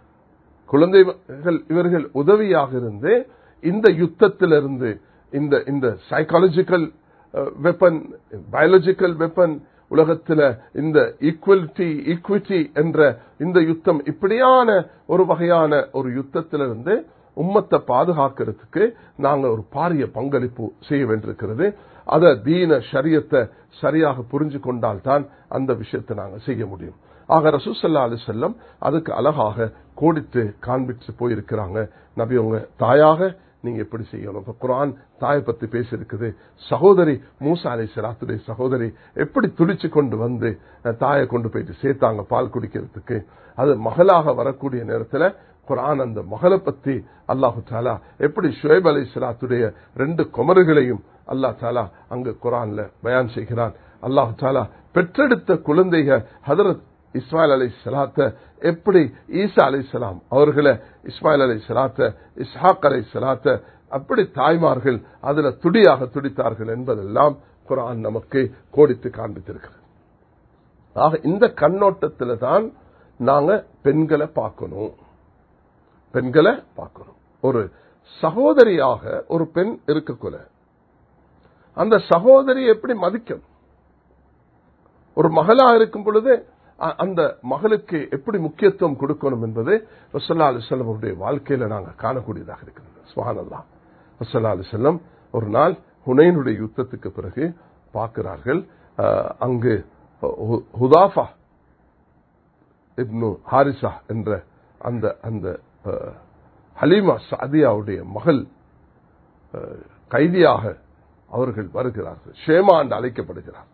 குழந்தைகள் இவர்கள் உதவியாக இருந்து இந்த யுத்தத்திலிருந்து இந்த இந்த சைக்காலஜிக்கல் வெப்பன் பயாலஜிக்கல் வெப்பன் உலகத்தில் இந்த ஈக்குவலிட்டி ஈக்விட்டி என்ற இந்த யுத்தம் இப்படியான ஒரு வகையான ஒரு யுத்தத்திலிருந்து உம்மத்தை பாதுகாக்கிறதுக்கு நாங்கள் ஒரு பாரிய பங்களிப்பு செய்ய வேண்டியிருக்கிறது அதை தீன சரியத்தை சரியாக புரிஞ்சு கொண்டால்தான் அந்த விஷயத்தை நாங்கள் செய்ய முடியும் ஆக ரசூசல்லா அலி செல்லம் அதுக்கு அழகாக கோடித்து காண்பித்து போயிருக்கிறாங்க நபி உங்க தாயாக நீங்க எப்படி செய்யணும் இப்ப குரான் தாயை பத்தி பேசியிருக்குது சகோதரி மூசா அலை சலாத்துடைய சகோதரி எப்படி துடிச்சு கொண்டு வந்து தாயை கொண்டு போயிட்டு சேர்த்தாங்க பால் குடிக்கிறதுக்கு அது மகளாக வரக்கூடிய நேரத்தில் குரான் அந்த மகளை பத்தி அல்லாஹு தாலா எப்படி ஷுவைப் அலை சலாத்துடைய ரெண்டு குமருகளையும் அல்லா தாலா அங்கு குரான்ல பயான் செய்கிறான் அல்லாஹு தாலா பெற்றெடுத்த குழந்தைக ஹதரத் இஸ்மாயில் அலை சலாத்த எப்படி ஈசா அலை சலாம் அவர்களை இஸ்மாயில் அலை சலாத்த இஸ்ஹாக் அலை சலாத்த அப்படி தாய்மார்கள் அதுல துடியாக துடித்தார்கள் என்பதெல்லாம் குரான் நமக்கு கோடித்து காண்பித்திருக்கிறது ஆக இந்த கண்ணோட்டத்தில் தான் நாங்க பெண்களை பார்க்கணும் பெண்களை பார்க்கணும் ஒரு சகோதரியாக ஒரு பெண் இருக்கக்கூட அந்த சகோதரி எப்படி மதிக்கணும் ஒரு மகளா இருக்கும் பொழுது அந்த மகளுக்கு எப்படி முக்கியத்துவம் கொடுக்கணும் என்பது வசல்லா அலுவலமுடைய வாழ்க்கையில நாங்க காணக்கூடியதாக இருக்கிறது சுவானல்லா வசல்லா அலுவலம் ஒரு நாள் ஹுனைனுடைய யுத்தத்துக்கு பிறகு பார்க்கிறார்கள் அங்கு ஹுதாஃபா இப்னு ஹாரிசா என்ற அந்த அந்த ஹலீமா சாதியாவுடைய மகள் கைதியாக அவர்கள் வருகிறார்கள் ஷேமா என்று அழைக்கப்படுகிறார்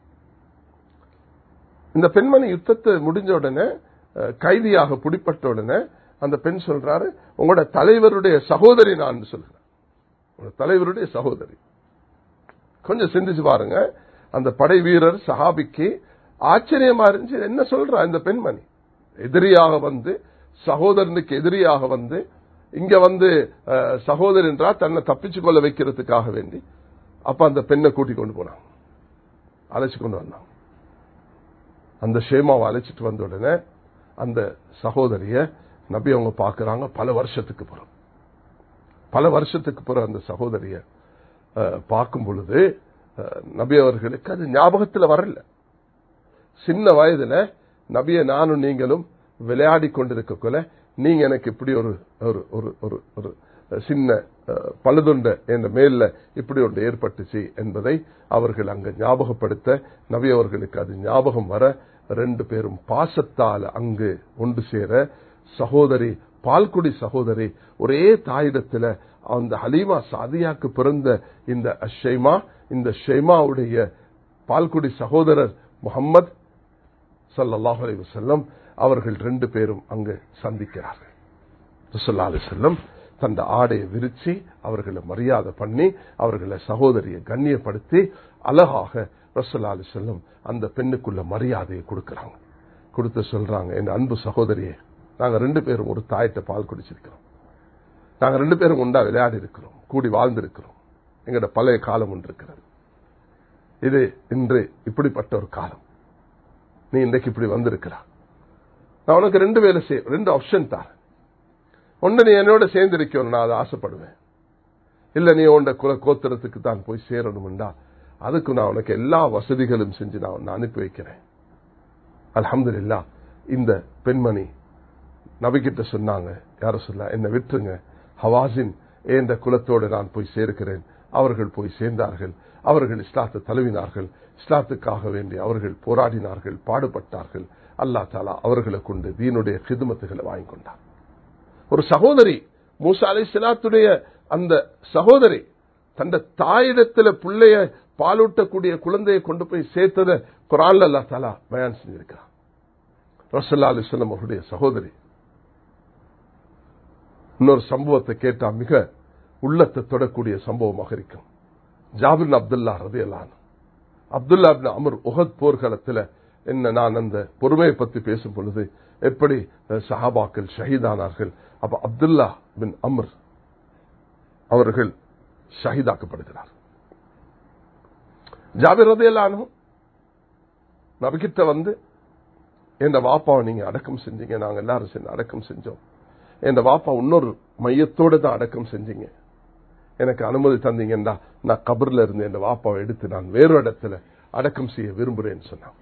இந்த பெண்மணி யுத்தத்தை முடிஞ்ச உடனே கைதியாக பிடிப்பட்ட உடனே அந்த பெண் சொல்றாரு உங்களோட தலைவருடைய சகோதரி நான் சொல்கிறேன் உங்களோட தலைவருடைய சகோதரி கொஞ்சம் சிந்திச்சு பாருங்க அந்த படை வீரர் சஹாபிக்கு ஆச்சரியமா இருந்துச்சு என்ன சொல்றா இந்த பெண்மணி எதிரியாக வந்து சகோதரனுக்கு எதிரியாக வந்து இங்க வந்து சகோதரி என்றா தன்னை தப்பிச்சு கொள்ள வைக்கிறதுக்காக வேண்டி அப்ப அந்த பெண்ணை கூட்டிக் கொண்டு போனாங்க அழைச்சு கொண்டு வந்தாங்க அந்த ஷேமாவை அழைச்சிட்டு வந்த உடனே அந்த சகோதரிய நபி அவங்க பாக்குறாங்க பல வருஷத்துக்கு பிறகு பல வருஷத்துக்கு பிறகு அந்த சகோதரிய பார்க்கும் பொழுது நபி அவர்களுக்கு அது ஞாபகத்தில் வரல சின்ன வயதுல நபிய நானும் நீங்களும் விளையாடி கொண்டிருக்கக்குள்ள நீங்க எனக்கு இப்படி ஒரு ஒரு ஒரு ஒரு சின்ன பழுதுண்ட என்ற மேல இப்படி ஒன்று ஏற்பட்டுச்சு என்பதை அவர்கள் அங்கு ஞாபகப்படுத்த நபி அவர்களுக்கு அது ஞாபகம் வர ரெண்டு பேரும் பாசத்தால் அங்கு ஒன்று சேர சகோதரி பால்குடி சகோதரி ஒரே தாயிடத்துல அந்த ஹலீமா சாதியாக்கு பிறந்த இந்த ஷெய்மா இந்த ஷெய்மாவுடைய பால்குடி சகோதரர் முகம்மது சல்லாஹ் அலி வசல்லம் அவர்கள் ரெண்டு பேரும் அங்கு சந்திக்கிறார்கள் ரசல்லா அலி செல்லம் தந்த ஆடையை விரிச்சு அவர்களை மரியாதை பண்ணி அவர்களை சகோதரியை கண்ணியப்படுத்தி அழகாக ரசல்லா அலி செல்லம் அந்த பெண்ணுக்குள்ள மரியாதையை கொடுக்கறாங்க கொடுத்து சொல்றாங்க என் அன்பு சகோதரியே நாங்க ரெண்டு பேரும் ஒரு தாயிட்ட பால் குடிச்சிருக்கிறோம் நாங்க ரெண்டு பேரும் உண்டா விளையாடி இருக்கிறோம் கூடி வாழ்ந்திருக்கிறோம் எங்கட பழைய காலம் ஒன்று இருக்கிறது இது இன்று இப்படிப்பட்ட ஒரு காலம் நீ இன்றைக்கு இப்படி வந்திருக்கிறா நான் உனக்கு ரெண்டு வேலை செய் ரெண்டு ஆப்ஷன் தான் ஒன்று நீ என்னோட சேர்ந்து இருக்கணும் நான் அதை ஆசைப்படுவேன் இல்ல நீ உண்ட குல கோத்திரத்துக்கு தான் போய் சேரணும்டா அதுக்கு நான் உனக்கு எல்லா வசதிகளும் செஞ்சு நான் உன்னை அனுப்பி வைக்கிறேன் அலமது இல்லா இந்த பெண்மணி நபிக்கிட்ட சொன்னாங்க யார சொல்ல என்னை விட்டுருங்க ஹவாசின் என்ற குலத்தோடு நான் போய் சேர்க்கிறேன் அவர்கள் போய் சேர்ந்தார்கள் அவர்கள் இஸ்லாத்தை தழுவினார்கள் இஸ்லாத்துக்காக வேண்டி அவர்கள் போராடினார்கள் பாடுபட்டார்கள் அல்லா தாலா அவர்களை கொண்டு தீனுடைய கிதுமத்துகளை வாங்கி கொண்டார் ஒரு சகோதரி மூசா அலை சிலாத்துடைய அந்த சகோதரி தந்த தாயிடத்துல பிள்ளைய பாலூட்டக்கூடிய குழந்தையை கொண்டு போய் சேர்த்தத குரான் அல்லா தாலா பயான் செஞ்சிருக்கிறார் ரசல்லா அலிஸ்லாம் அவருடைய சகோதரி இன்னொரு சம்பவத்தை கேட்டா மிக உள்ளத்தை தொடக்கூடிய சம்பவமாக இருக்கும் ஜாபின் அப்துல்லா ரதியலான் அப்துல்லா அமர் உகத் போர்க்களத்தில் என்ன நான் அந்த பொறுமையை பற்றி பேசும் பொழுது எப்படி சஹாபாக்கள் ஷஹீதானார்கள் அப்ப அப்துல்லா பின் அமர் அவர்கள் ஷஹீதாக்கப்படுகிறார் ஜாபிர் ரதையெல்லானும் நபிக்கிட்ட வந்து என் வாப்பாவை நீங்க அடக்கம் செஞ்சீங்க நாங்க எல்லாரும் சேர்ந்து அடக்கம் செஞ்சோம் என் வாப்பா இன்னொரு மையத்தோடு தான் அடக்கம் செஞ்சீங்க எனக்கு அனுமதி தந்தீங்கன்னா நான் கபர்ல இருந்து என் வாப்பாவை எடுத்து நான் வேறு இடத்துல அடக்கம் செய்ய விரும்புறேன்னு சொன்னான்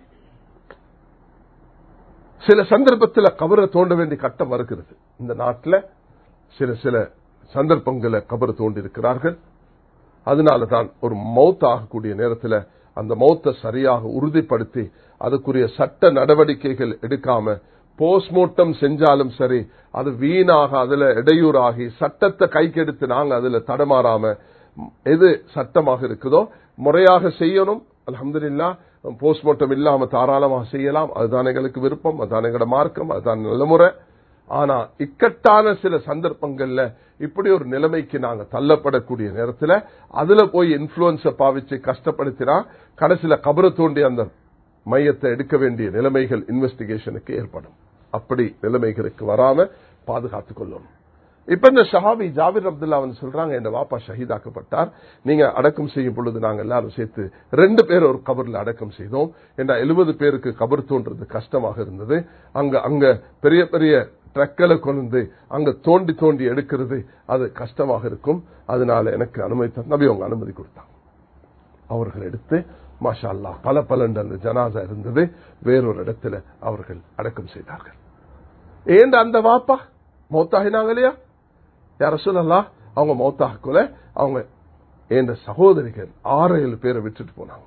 சில சந்தர்ப்பத்தில் கபரை தோண்ட வேண்டிய கட்டம் வருகிறது இந்த நாட்டில் சில சில சந்தர்ப்பங்களை கபர் தோண்டி இருக்கிறார்கள் அதனால தான் ஒரு மௌத் ஆகக்கூடிய நேரத்தில் அந்த மௌத்தை சரியாக உறுதிப்படுத்தி அதுக்குரிய சட்ட நடவடிக்கைகள் எடுக்காம போஸ்ட்மார்ட்டம் செஞ்சாலும் சரி அது வீணாக அதுல இடையூறாகி சட்டத்தை கைக்கெடுத்து நாங்க அதுல தடமாறாம எது சட்டமாக இருக்குதோ முறையாக செய்யணும் அலமதுல்லா போஸ்ட்மார்ட்டம் இல்லாம தாராளமாக செய்யலாம் அதுதான் எங்களுக்கு விருப்பம் அதுதான் எங்களோட மார்க்கம் அதுதான் நல்ல முறை ஆனா இக்கட்டான சில சந்தர்ப்பங்கள்ல இப்படி ஒரு நிலைமைக்கு நாங்க தள்ளப்படக்கூடிய நேரத்துல அதுல போய் இன்ஃபுளுன்ஸ பாவிச்சு கஷ்டப்படுத்தினா கடைசியில கபரை தோண்டி அந்த மையத்தை எடுக்க வேண்டிய நிலைமைகள் இன்வெஸ்டிகேஷனுக்கு ஏற்படும் அப்படி நிலைமைகளுக்கு வராம பாதுகாத்துக் கொள்ளணும் இப்ப இந்த ஷஹாபி ஜாபிர் அப்துல்லா வந்து சொல்றாங்க என் வாப்பா ஷஹீதாக்கப்பட்டார் நீங்க அடக்கம் செய்யும் பொழுது நாங்க எல்லாரும் சேர்த்து ரெண்டு பேர் ஒரு கபர்ல அடக்கம் செய்தோம் என்ற எழுபது பேருக்கு கபர் தோன்றது கஷ்டமாக இருந்தது அங்க அங்க பெரிய பெரிய ட்ரக்கலை கொண்டு அங்க தோண்டி தோண்டி எடுக்கிறது அது கஷ்டமாக இருக்கும் அதனால எனக்கு அனுமதி நபி அவங்க அனுமதி கொடுத்தாங்க அவர்கள் எடுத்து மாஷா அல்லா பல பலண்டு அந்த ஜனாசா இருந்தது வேறொரு இடத்துல அவர்கள் அடக்கம் செய்தார்கள் ஏண்ட அந்த வாப்பா மௌத்தாகினாங்க இல்லையா யார சொல்லலாம் அவங்க மௌத்தாகக்குள்ள அவங்க என்ற சகோதரிகள் ஆறு ஏழு பேரை விட்டுட்டு போனாங்க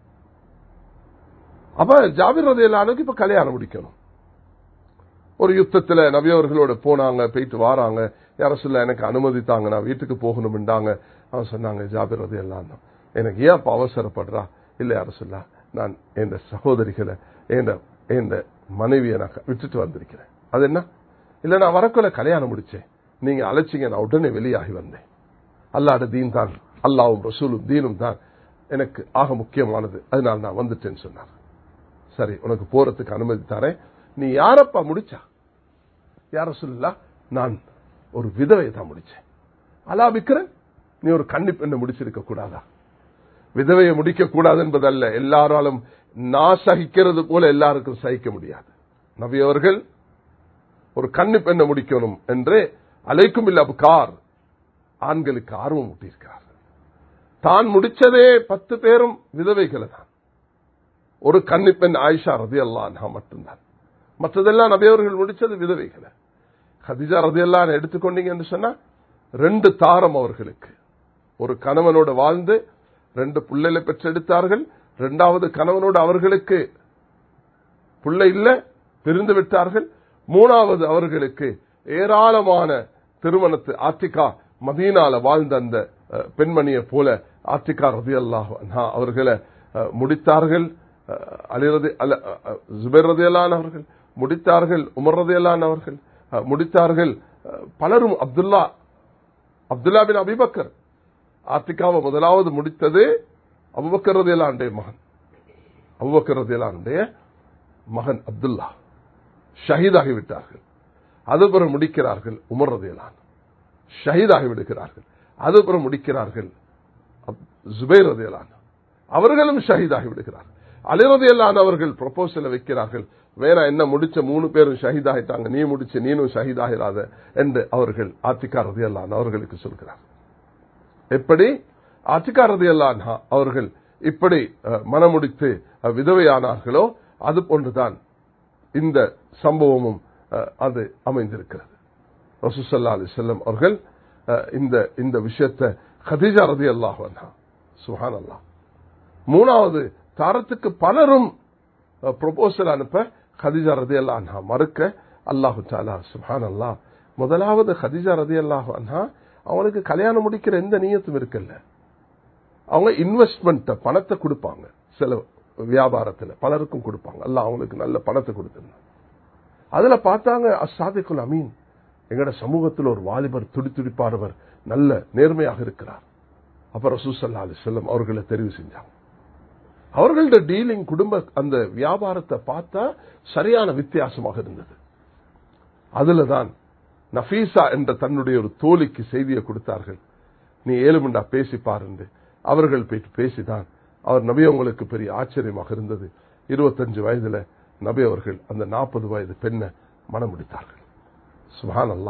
அப்ப ஜாபிர் ரதையிலானுக்கு இப்ப கல்யாணம் முடிக்கணும் ஒரு யுத்தத்துல நபியவர்களோட போனாங்க போயிட்டு வாராங்க யார சொல்ல எனக்கு அனுமதித்தாங்க நான் வீட்டுக்கு போகணும்ன்றாங்க அவன் சொன்னாங்க ஜாபிர் ரதையெல்லாம் எனக்கு ஏன் அப்ப அவசரப்படுறா இல்ல யார சொல்ல நான் என் சகோதரிகளை என் மனைவியை நான் விட்டுட்டு வந்திருக்கிறேன் அது என்ன இல்ல நான் வரக்குள்ள கல்யாணம் முடிச்சேன் நீங்க அழைச்சிங்க நான் உடனே வெளியாகி வந்தேன் அல்லாட தீன் தான் அல்லாவும் ரசூலும் தீனும் தான் எனக்கு ஆக முக்கியமானது அதனால நான் வந்துட்டேன்னு சொன்னார் சரி உனக்கு போறதுக்கு அனுமதி தரேன் நீ யாரப்பா முடிச்சா யார சொல்லல நான் ஒரு விதவை தான் முடிச்சேன் அலா விக்கிறன் நீ ஒரு கன்னி பெண்ணை முடிச்சிருக்க கூடாதா விதவையை முடிக்க கூடாது என்பதல்ல எல்லாராலும் நான் சகிக்கிறது போல எல்லாருக்கும் சகிக்க முடியாது நபி அவர்கள் ஒரு கண்ணு பெண்ணை முடிக்கணும் என்று அலைக்கும் இல்ல கார் ஆண்களுக்கு ஆர்வம் ஊட்டியிருக்கிறார் தான் முடிச்சதே பத்து பேரும் விதவைகளை தான் ஒரு கன்னி பெண் ஆயிஷா ரதி அல்லா மட்டும்தான் மற்றதெல்லாம் நபியவர்கள் முடிச்சது விதவைகளை ஹதிஜா ரதி எல்லாம் எடுத்துக்கொண்டீங்க என்று சொன்னா ரெண்டு தாரம் அவர்களுக்கு ஒரு கணவனோட வாழ்ந்து ரெண்டு பிள்ளைகளை பெற்றெடுத்தார்கள் இரண்டாவது கணவனோடு அவர்களுக்கு பிள்ளை இல்ல பிரிந்து விட்டார்கள் மூணாவது அவர்களுக்கு ஏராளமான திருமணத்து ஆர்டிகா மதீனால வாழ்ந்த அந்த பெண்மணியை போல ஆர்டிகா ரதி அல்லாஹ் அவர்களை முடித்தார்கள் அலிரதி ஜுபேர் ரதியலான் அவர்கள் முடித்தார்கள் உமர் ரதியலான் அவர்கள் முடித்தார்கள் பலரும் அப்துல்லா அப்துல்லா பின் அபிபக்கர் ஆர்டிகாவை முதலாவது முடித்தது அபுபக்கர் ரதியலானுடைய மகன் அபுபக்கர் ரதியலானுடைய மகன் அப்துல்லா ஷஹீதாகி விட்டார்கள் அதுபுறம் முடிக்கிறார்கள் உமர் ரதியலான் ஷஹீதாகி விடுகிறார்கள் அதுபுறம் முடிக்கிறார்கள் ஜுபைர் ரதியலான் அவர்களும் ஷஹீதாகி விடுகிறார்கள் அலிரதியல்லான் அவர்கள் ப்ரொபோசலை வைக்கிறார்கள் வேற என்ன முடிச்ச மூணு பேரும் ஷஹீதாகிட்டாங்க நீ முடிச்சு நீனும் ஷஹீதாகிறாத என்று அவர்கள் ஆத்திகா ரதியல்லான் அவர்களுக்கு சொல்கிறார் எப்படி ஆத்திகா ரதியல்லான் அவர்கள் இப்படி மனமுடித்து விதவையானார்களோ அது போன்றுதான் இந்த சம்பவமும் அது அமைந்திருக்கிறது ரசூசல்லா அலி செல்லம் அவர்கள் இந்த இந்த விஷயத்தை ஹதீஜா ரதி அல்லாஹ் சுஹான் அல்லா மூணாவது தாரத்துக்கு பலரும் ப்ரொபோசல் அனுப்ப ஹதிஜா ரதி அல்லாஹா மறுக்க அல்லாஹு தாலா சுஹான் அல்லா முதலாவது ஹதிஜா ரதி அல்லாஹ் அவனுக்கு கல்யாணம் முடிக்கிற எந்த நீயத்தும் இருக்குல்ல அவங்க இன்வெஸ்ட்மெண்ட் பணத்தை கொடுப்பாங்க சில வியாபாரத்தில் பலருக்கும் கொடுப்பாங்க அல்ல அவங்களுக்கு நல்ல பணத்தை கொடுத்திருந்தாங்க அதுல பார்த்தாங்க அசாதிக்குல் அமீன் எங்கட சமூகத்தில் ஒரு வாலிபர் துடி துடிப்பானவர் நல்ல நேர்மையாக இருக்கிறார் அப்ப ரசூசல்லா அலி செல்லம் அவர்களை தெரிவு செஞ்சாங்க அவர்களோட டீலிங் குடும்ப அந்த வியாபாரத்தை பார்த்தா சரியான வித்தியாசமாக இருந்தது அதுலதான் நஃபீசா என்ற தன்னுடைய ஒரு தோழிக்கு செய்தியை கொடுத்தார்கள் நீ ஏழுமண்டா பேசி பாருண்டு அவர்கள் போயிட்டு பேசிதான் அவர் நபி அவங்களுக்கு பெரிய ஆச்சரியமாக இருந்தது இருபத்தஞ்சு வயதுல நபி அவர்கள் அந்த நாற்பது வயது பெண்ணை மனம் முடித்தார்கள் சுபான் அல்லா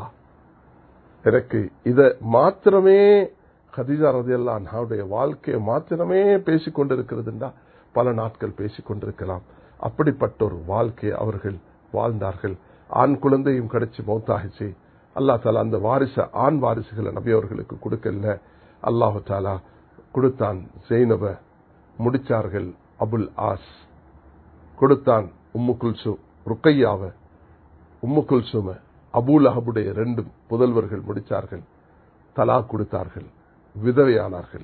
எனக்கு இத மாத்திரமே கதிஜா ரதியல்லா அண்ணாவுடைய வாழ்க்கையை மாத்திரமே பேசிக் கொண்டிருக்கிறதுண்டா பல நாட்கள் பேசிக் கொண்டிருக்கலாம் அப்படிப்பட்ட ஒரு வாழ்க்கையை அவர்கள் வாழ்ந்தார்கள் ஆண் குழந்தையும் கிடைச்சு மௌத்தாகிச்சு அல்லா தாலா அந்த வாரிச ஆண் வாரிசுகளை நபி அவர்களுக்கு கொடுக்கல அல்லாஹு தாலா கொடுத்தான் ஜெயினப முடிச்சார்கள் அபுல் ஆஸ் கொடுத்தான் உம்மு குல்சு ருக்கையாவ உம்மு குல்சும அபுல் அஹபுடைய ரெண்டு புதல்வர்கள் முடிச்சார்கள் தலா கொடுத்தார்கள் விதவையானார்கள்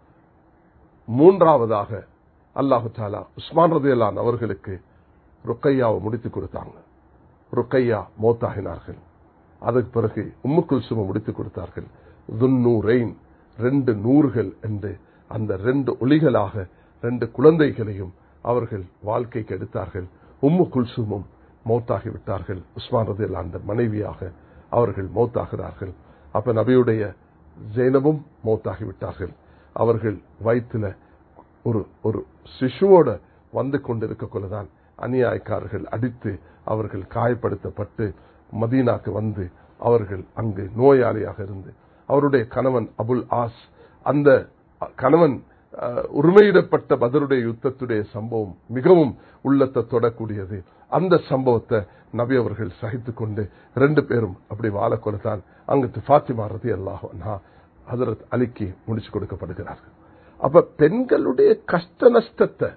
மூன்றாவதாக அல்லாஹு தாலா உஸ்மான் ரதையலான் அவர்களுக்கு ருக்கையாவை முடித்து கொடுத்தாங்க ருக்கையா மோத்தாகினார்கள் அதற்கு பிறகு உம்மு குல்சும முடித்துக் கொடுத்தார்கள் துன்னூரைன் ரெண்டு நூறுகள் என்று அந்த ரெண்டு ஒளிகளாக ரெண்டு குழந்தைகளையும் அவர்கள் வாழ்க்கைக்கு எடுத்தார்கள் உம்மு குல்சுமும் மௌத்தாகி விட்டார்கள் உஸ்மான் ரதி அந்த மனைவியாக அவர்கள் மௌத்தாகிறார்கள் அப்ப நபியுடைய ஜெயினமும் மௌத்தாகி விட்டார்கள் அவர்கள் வயிற்றுல ஒரு ஒரு சிசுவோட வந்து கொண்டிருக்கக்குள்ளதான் அநியாயக்காரர்கள் அடித்து அவர்கள் காயப்படுத்தப்பட்டு மதீனாக்கு வந்து அவர்கள் அங்கு நோயாளியாக இருந்து அவருடைய கணவன் அபுல் ஆஸ் அந்த கணவன் உரிமையிடப்பட்ட பதருடைய யுத்தத்துடைய சம்பவம் மிகவும் உள்ளத்தை தொடக்கூடியது அந்த சம்பவத்தை நபி அவர்கள் சகித்துக் கொண்டு ரெண்டு பேரும் அப்படி வாழக்கொள்ளத்தான் அங்கு ஃபாத்திமா ரதி அல்லாஹா ஹதரத் அலிக்கு முடிச்சு கொடுக்கப்படுகிறார்கள் அப்ப பெண்களுடைய கஷ்ட நஷ்டத்தை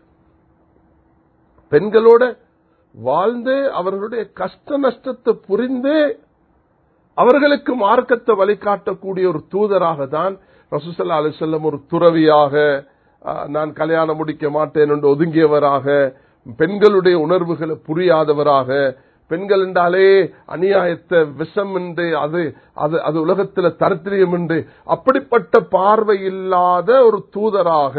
பெண்களோட வாழ்ந்து அவர்களுடைய கஷ்ட நஷ்டத்தை புரிந்து அவர்களுக்கு மார்க்கத்தை வழிகாட்டக்கூடிய ஒரு தூதராக தான் ரசூசல்லா அலிசல்லம் ஒரு துறவியாக நான் கல்யாணம் முடிக்க மாட்டேன் என்று ஒதுங்கியவராக பெண்களுடைய உணர்வுகளை புரியாதவராக பெண்கள் என்றாலே அநியாயத்தை விஷம் என்று அது அது அது உலகத்தில் தரித்திரியம் என்று அப்படிப்பட்ட பார்வை இல்லாத ஒரு தூதராக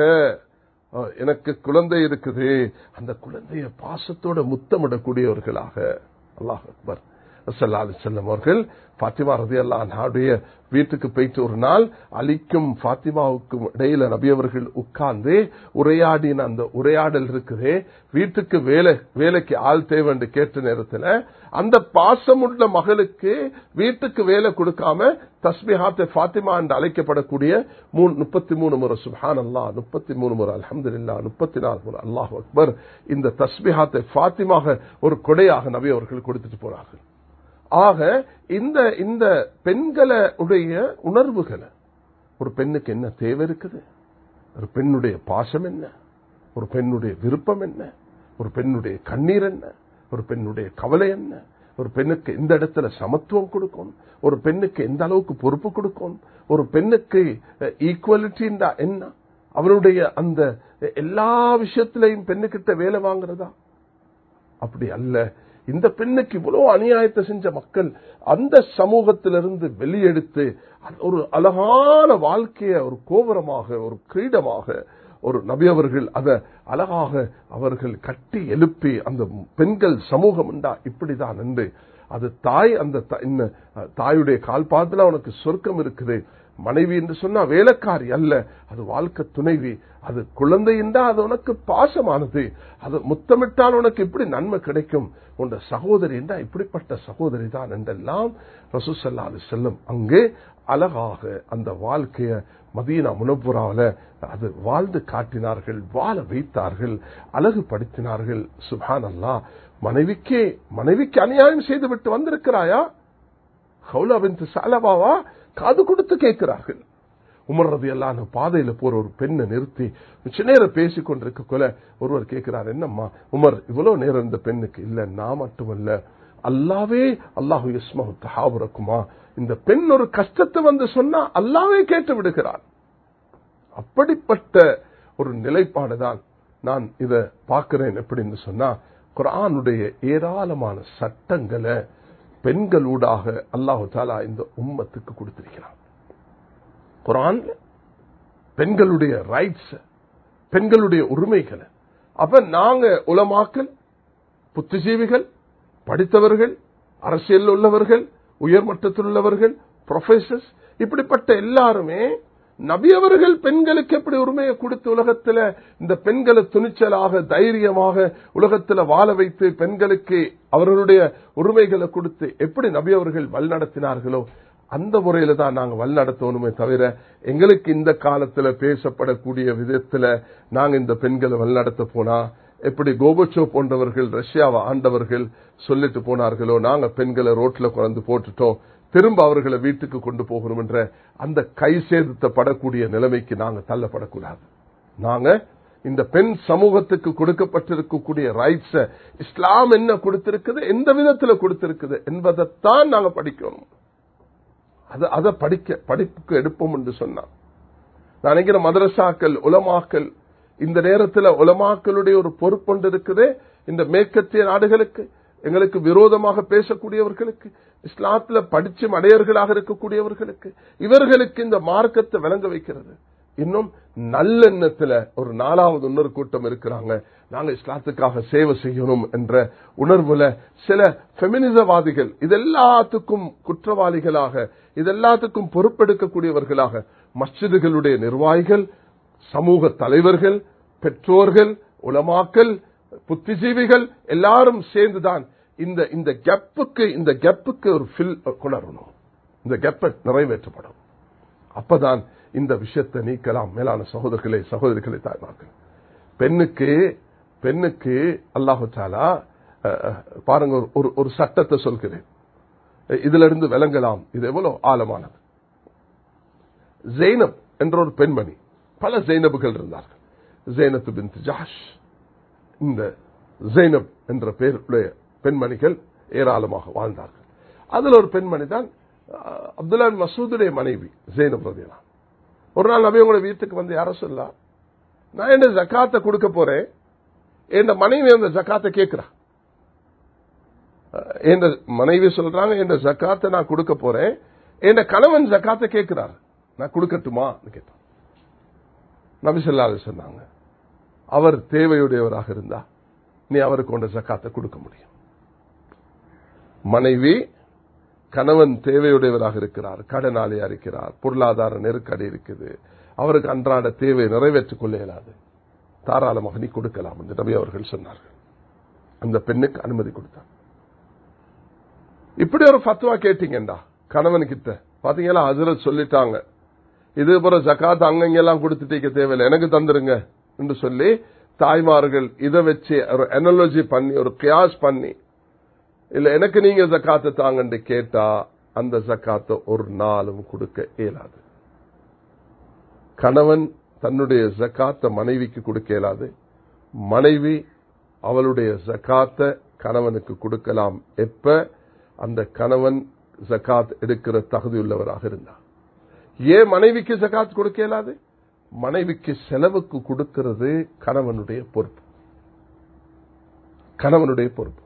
எனக்கு குழந்தை இருக்குது அந்த குழந்தைய பாசத்தோட முத்தமிடக்கூடியவர்களாக அல்லாஹ் அக்பர் சல்லாஹ் செல்லம் அவர்கள் பாத்திமா ரதி அல்லாடைய வீட்டுக்கு போயிட்டு ஒரு நாள் அலிக்கும் பாத்திமாவுக்கும் இடையில நபி அவர்கள் உட்கார்ந்து உரையாடின அந்த உரையாடல் இருக்குதே வீட்டுக்கு வேலை வேலைக்கு ஆள் தேவை என்று கேட்ட நேரத்தில் அந்த பாசமுள்ள மகளுக்கு வீட்டுக்கு வேலை கொடுக்காம தஸ்மிஹாத் ஃபாத்திமா என்று அழைக்கப்படக்கூடிய முப்பத்தி மூணு முறை சுஹான் அல்லா முப்பத்தி மூணு முறை அலமது இல்லா முப்பத்தி நாலு முறை அல்லாஹ் அக்பர் இந்த தஸ்மிஹாத்தை ஃபாத்திமாக ஒரு கொடையாக நபி அவர்கள் கொடுத்துட்டு போறார்கள் ஆக இந்த இந்த பெண்களை உடைய உணர்வுகளை ஒரு பெண்ணுக்கு என்ன தேவை இருக்குது ஒரு பெண்ணுடைய பாசம் என்ன ஒரு பெண்ணுடைய விருப்பம் என்ன ஒரு பெண்ணுடைய கண்ணீர் என்ன ஒரு பெண்ணுடைய கவலை என்ன ஒரு பெண்ணுக்கு எந்த இடத்துல சமத்துவம் கொடுக்கணும் ஒரு பெண்ணுக்கு எந்த அளவுக்கு பொறுப்பு கொடுக்கணும் ஒரு பெண்ணுக்கு ஈக்குவலிட்டி என்ன அவருடைய அந்த எல்லா விஷயத்திலையும் பெண்ணுக்கிட்ட வேலை வாங்குறதா அப்படி அல்ல இந்த பெண்ணுக்கு இவ்வளவு அநியாயத்தை செஞ்ச மக்கள் அந்த சமூகத்திலிருந்து வெளியெடுத்து ஒரு அழகான வாழ்க்கைய ஒரு கோபுரமாக ஒரு கிரீடமாக ஒரு நபி அவர்கள் அதை அழகாக அவர்கள் கட்டி எழுப்பி அந்த பெண்கள் சமூகம் உண்டா இப்படிதான் என்று அது தாய் அந்த தாயுடைய கால்பாதத்தில் அவனுக்கு சொர்க்கம் இருக்குது மனைவி என்று சொன்னா வேலைக்காரி அல்ல அது வாழ்க்கை துணைவி அது குழந்தை என்றா அது உனக்கு பாசமானது அது முத்தமிட்டால் உனக்கு இப்படி நன்மை கிடைக்கும் உன்ற சகோதரி என்றா இப்படிப்பட்ட சகோதரி தான் என்றெல்லாம் ரசூசல்லா அலி செல்லும் அங்கே அழகாக அந்த வாழ்க்கைய மதீனா முனப்புறாவில் அது வாழ்ந்து காட்டினார்கள் வாழ வைத்தார்கள் அழகுபடுத்தினார்கள் சுபான் அல்லா மனைவிக்கே மனைவிக்கு அநியாயம் செய்துவிட்டு வந்திருக்கிறாயா ஹவுலாவின் சாலபாவா காது கொடுத்து கேட்கிறார்கள் உமர் ரதி எல்லாம் பாதையில போற ஒரு பெண்ணை நிறுத்தி கொஞ்ச நேரம் பேசிக் கொண்டிருக்க கொல ஒருவர் கேட்கிறார் என்னம்மா உமர் இவ்வளவு நேரம் இந்த பெண்ணுக்கு இல்ல நான் மட்டுமல்ல அல்லாவே அல்லாஹு இஸ்மஹு தஹாபுரக்குமா இந்த பெண் ஒரு கஷ்டத்தை வந்து சொன்னா அல்லாவே கேட்டு விடுகிறான் அப்படிப்பட்ட ஒரு நிலைப்பாடுதான் நான் இத பார்க்கிறேன் எப்படின்னு சொன்னா குரானுடைய ஏராளமான சட்டங்களை பெண்களூடாக அல்லாஹு தாலா இந்த உம்மத்துக்கு கொடுத்திருக்கிறான் குரான் பெண்களுடைய ரைட்ஸ் பெண்களுடைய உரிமைகளை அப்ப நாங்க உலமாக்கல் புத்திஜீவிகள் படித்தவர்கள் அரசியல் உள்ளவர்கள் உயர்மட்டத்தில் உள்ளவர்கள் ப்ரொஃபசர்ஸ் இப்படிப்பட்ட எல்லாருமே நபியவர்கள் பெண்களுக்கு எப்படி உரிமையை கொடுத்து உலகத்தில் இந்த பெண்களை துணிச்சலாக தைரியமாக உலகத்தில் வாழ வைத்து பெண்களுக்கு அவர்களுடைய உரிமைகளை கொடுத்து எப்படி நபியவர்கள் வழிநடத்தினார்களோ அந்த முறையில தான் நாங்க வழிநடத்தணுமே தவிர எங்களுக்கு இந்த காலத்துல பேசப்படக்கூடிய விதத்துல நாங்க இந்த பெண்களை வழிநடத்த போனா எப்படி கோபச்சோ போன்றவர்கள் ரஷ்யாவை ஆண்டவர்கள் சொல்லிட்டு போனார்களோ நாங்க பெண்களை ரோட்ல குறைந்து போட்டுட்டோம் திரும்ப அவர்களை வீட்டுக்கு கொண்டு போகணும் என்ற அந்த கை சேதத்தப்படக்கூடிய நிலைமைக்கு நாங்க தள்ளப்படக்கூடாது நாங்க இந்த பெண் சமூகத்துக்கு கொடுக்கப்பட்டிருக்கக்கூடிய ரைட்ஸ இஸ்லாம் என்ன கொடுத்திருக்குது எந்த விதத்துல கொடுத்திருக்குது என்பதைத்தான் நாங்க படிக்கணும் அது அதை படிக்க படிப்புக்கு எடுப்போம் என்று சொன்னான் நான் நினைக்கிற மதரசாக்கள் உலமாக்கல் இந்த நேரத்தில் உலமாக்களுடைய ஒரு பொறுப்பொண்டு இருக்குது இந்த மேற்கத்திய நாடுகளுக்கு எங்களுக்கு விரோதமாக பேசக்கூடியவர்களுக்கு இஸ்லாத்துல படிச்சு மடையர்களாக இருக்கக்கூடியவர்களுக்கு இவர்களுக்கு இந்த மார்க்கத்தை விளங்க வைக்கிறது இன்னும் நல்லெண்ணத்துல ஒரு நாலாவது இன்னொரு கூட்டம் இருக்கிறாங்க நாங்க இஸ்லாத்துக்காக சேவை செய்யணும் என்ற உணர்வுல சில பெமினிசவாதிகள் இதெல்லாத்துக்கும் குற்றவாளிகளாக இதெல்லாத்துக்கும் பொறுப்பெடுக்கக்கூடியவர்களாக மஸ்ஜிதுகளுடைய நிர்வாகிகள் சமூக தலைவர்கள் பெற்றோர்கள் உலமாக்கல் புத்திஜீவிகள் எல்லாரும் சேர்ந்துதான் இந்த இந்த கேப்புக்கு இந்த கேப்புக்கு ஒரு ஃபில் கொணரணும் இந்த கேப்பை நிறைவேற்றப்படும் அப்பதான் இந்த விஷயத்தை நீக்கலாம் மேலான சகோதரர்களே சகோதரிகளை தாய்மார்கள் பெண்ணுக்கு பெண்ணுக்கு அல்லாஹு தாலா பாருங்க ஒரு ஒரு சட்டத்தை சொல்கிறேன் இதுல இருந்து விளங்கலாம் இது எவ்வளவு ஆழமானது ஜெய்னப் என்ற ஒரு பெண்மணி பல ஜெய்னபுகள் இருந்தார்கள் ஜெய்னத்து பின் ஜாஷ் இந்த ஜெய்னப் என்ற பெயருடைய பெண்மணிகள் ஏராளமாக வாழ்ந்தார்கள் அதுல ஒரு பெண்மணி தான் அப்துல்லா மசூதுடைய மனைவி ஜெய்னப் ரதினா ஒரு நாள் நபி உங்களோட வீட்டுக்கு வந்து யாரோ சொல்லா நான் என்ன ஜக்காத்தை கொடுக்க போறேன் என் மனைவி அந்த ஜக்காத்தை கேட்கிறா என் மனைவி சொல்றாங்க என் ஜக்காத்தை நான் கொடுக்க போறேன் என் கணவன் ஜக்காத்தை கேட்கிறார் நான் கொடுக்கட்டுமா கேட்டான் நபி சொல்லாது சொன்னாங்க அவர் தேவையுடையவராக இருந்தா நீ அவருக்கு கொண்ட ஜக்காத்தை கொடுக்க முடியும் மனைவி கணவன் தேவையுடையவராக இருக்கிறார் கடனாளியா இருக்கிறார் பொருளாதார நெருக்கடி இருக்குது அவருக்கு அன்றாட தேவை நிறைவேற்றிக் கொள்ள இயலாது தாராளமாக நீ கொடுக்கலாம் என்று நபி அவர்கள் சொன்னார்கள் அந்த பெண்ணுக்கு அனுமதி கொடுத்தார் இப்படி ஒரு ஃபத்வா கேட்டீங்கடா கணவன் கிட்ட பாத்தீங்களா ஹசரத் சொல்லிட்டாங்க இது போற ஜக்காத் அங்கெல்லாம் கொடுத்துட்டீங்க தேவையில்லை எனக்கு தந்துருங்க என்று சொல்லி தாய்மார்கள் இதை வச்சு ஒரு அனாலஜி பண்ணி ஒரு கியாஸ் பண்ணி இல்ல எனக்கு நீங்க ஜக்காத்தை தாங்கன்னு கேட்டா அந்த ஜக்காத்தை ஒரு நாளும் கொடுக்க இயலாது கணவன் தன்னுடைய ஜக்காத்த மனைவிக்கு கொடுக்க இயலாது மனைவி அவளுடைய ஜக்காத்த கணவனுக்கு கொடுக்கலாம் எப்ப அந்த கணவன் ஜக்காத் எடுக்கிற தகுதியுள்ளவராக இருந்தார் ஏன் மனைவிக்கு ஜக்காத் கொடுக்க இயலாது மனைவிக்கு செலவுக்கு கொடுக்கிறது கணவனுடைய பொறுப்பு கணவனுடைய பொறுப்பு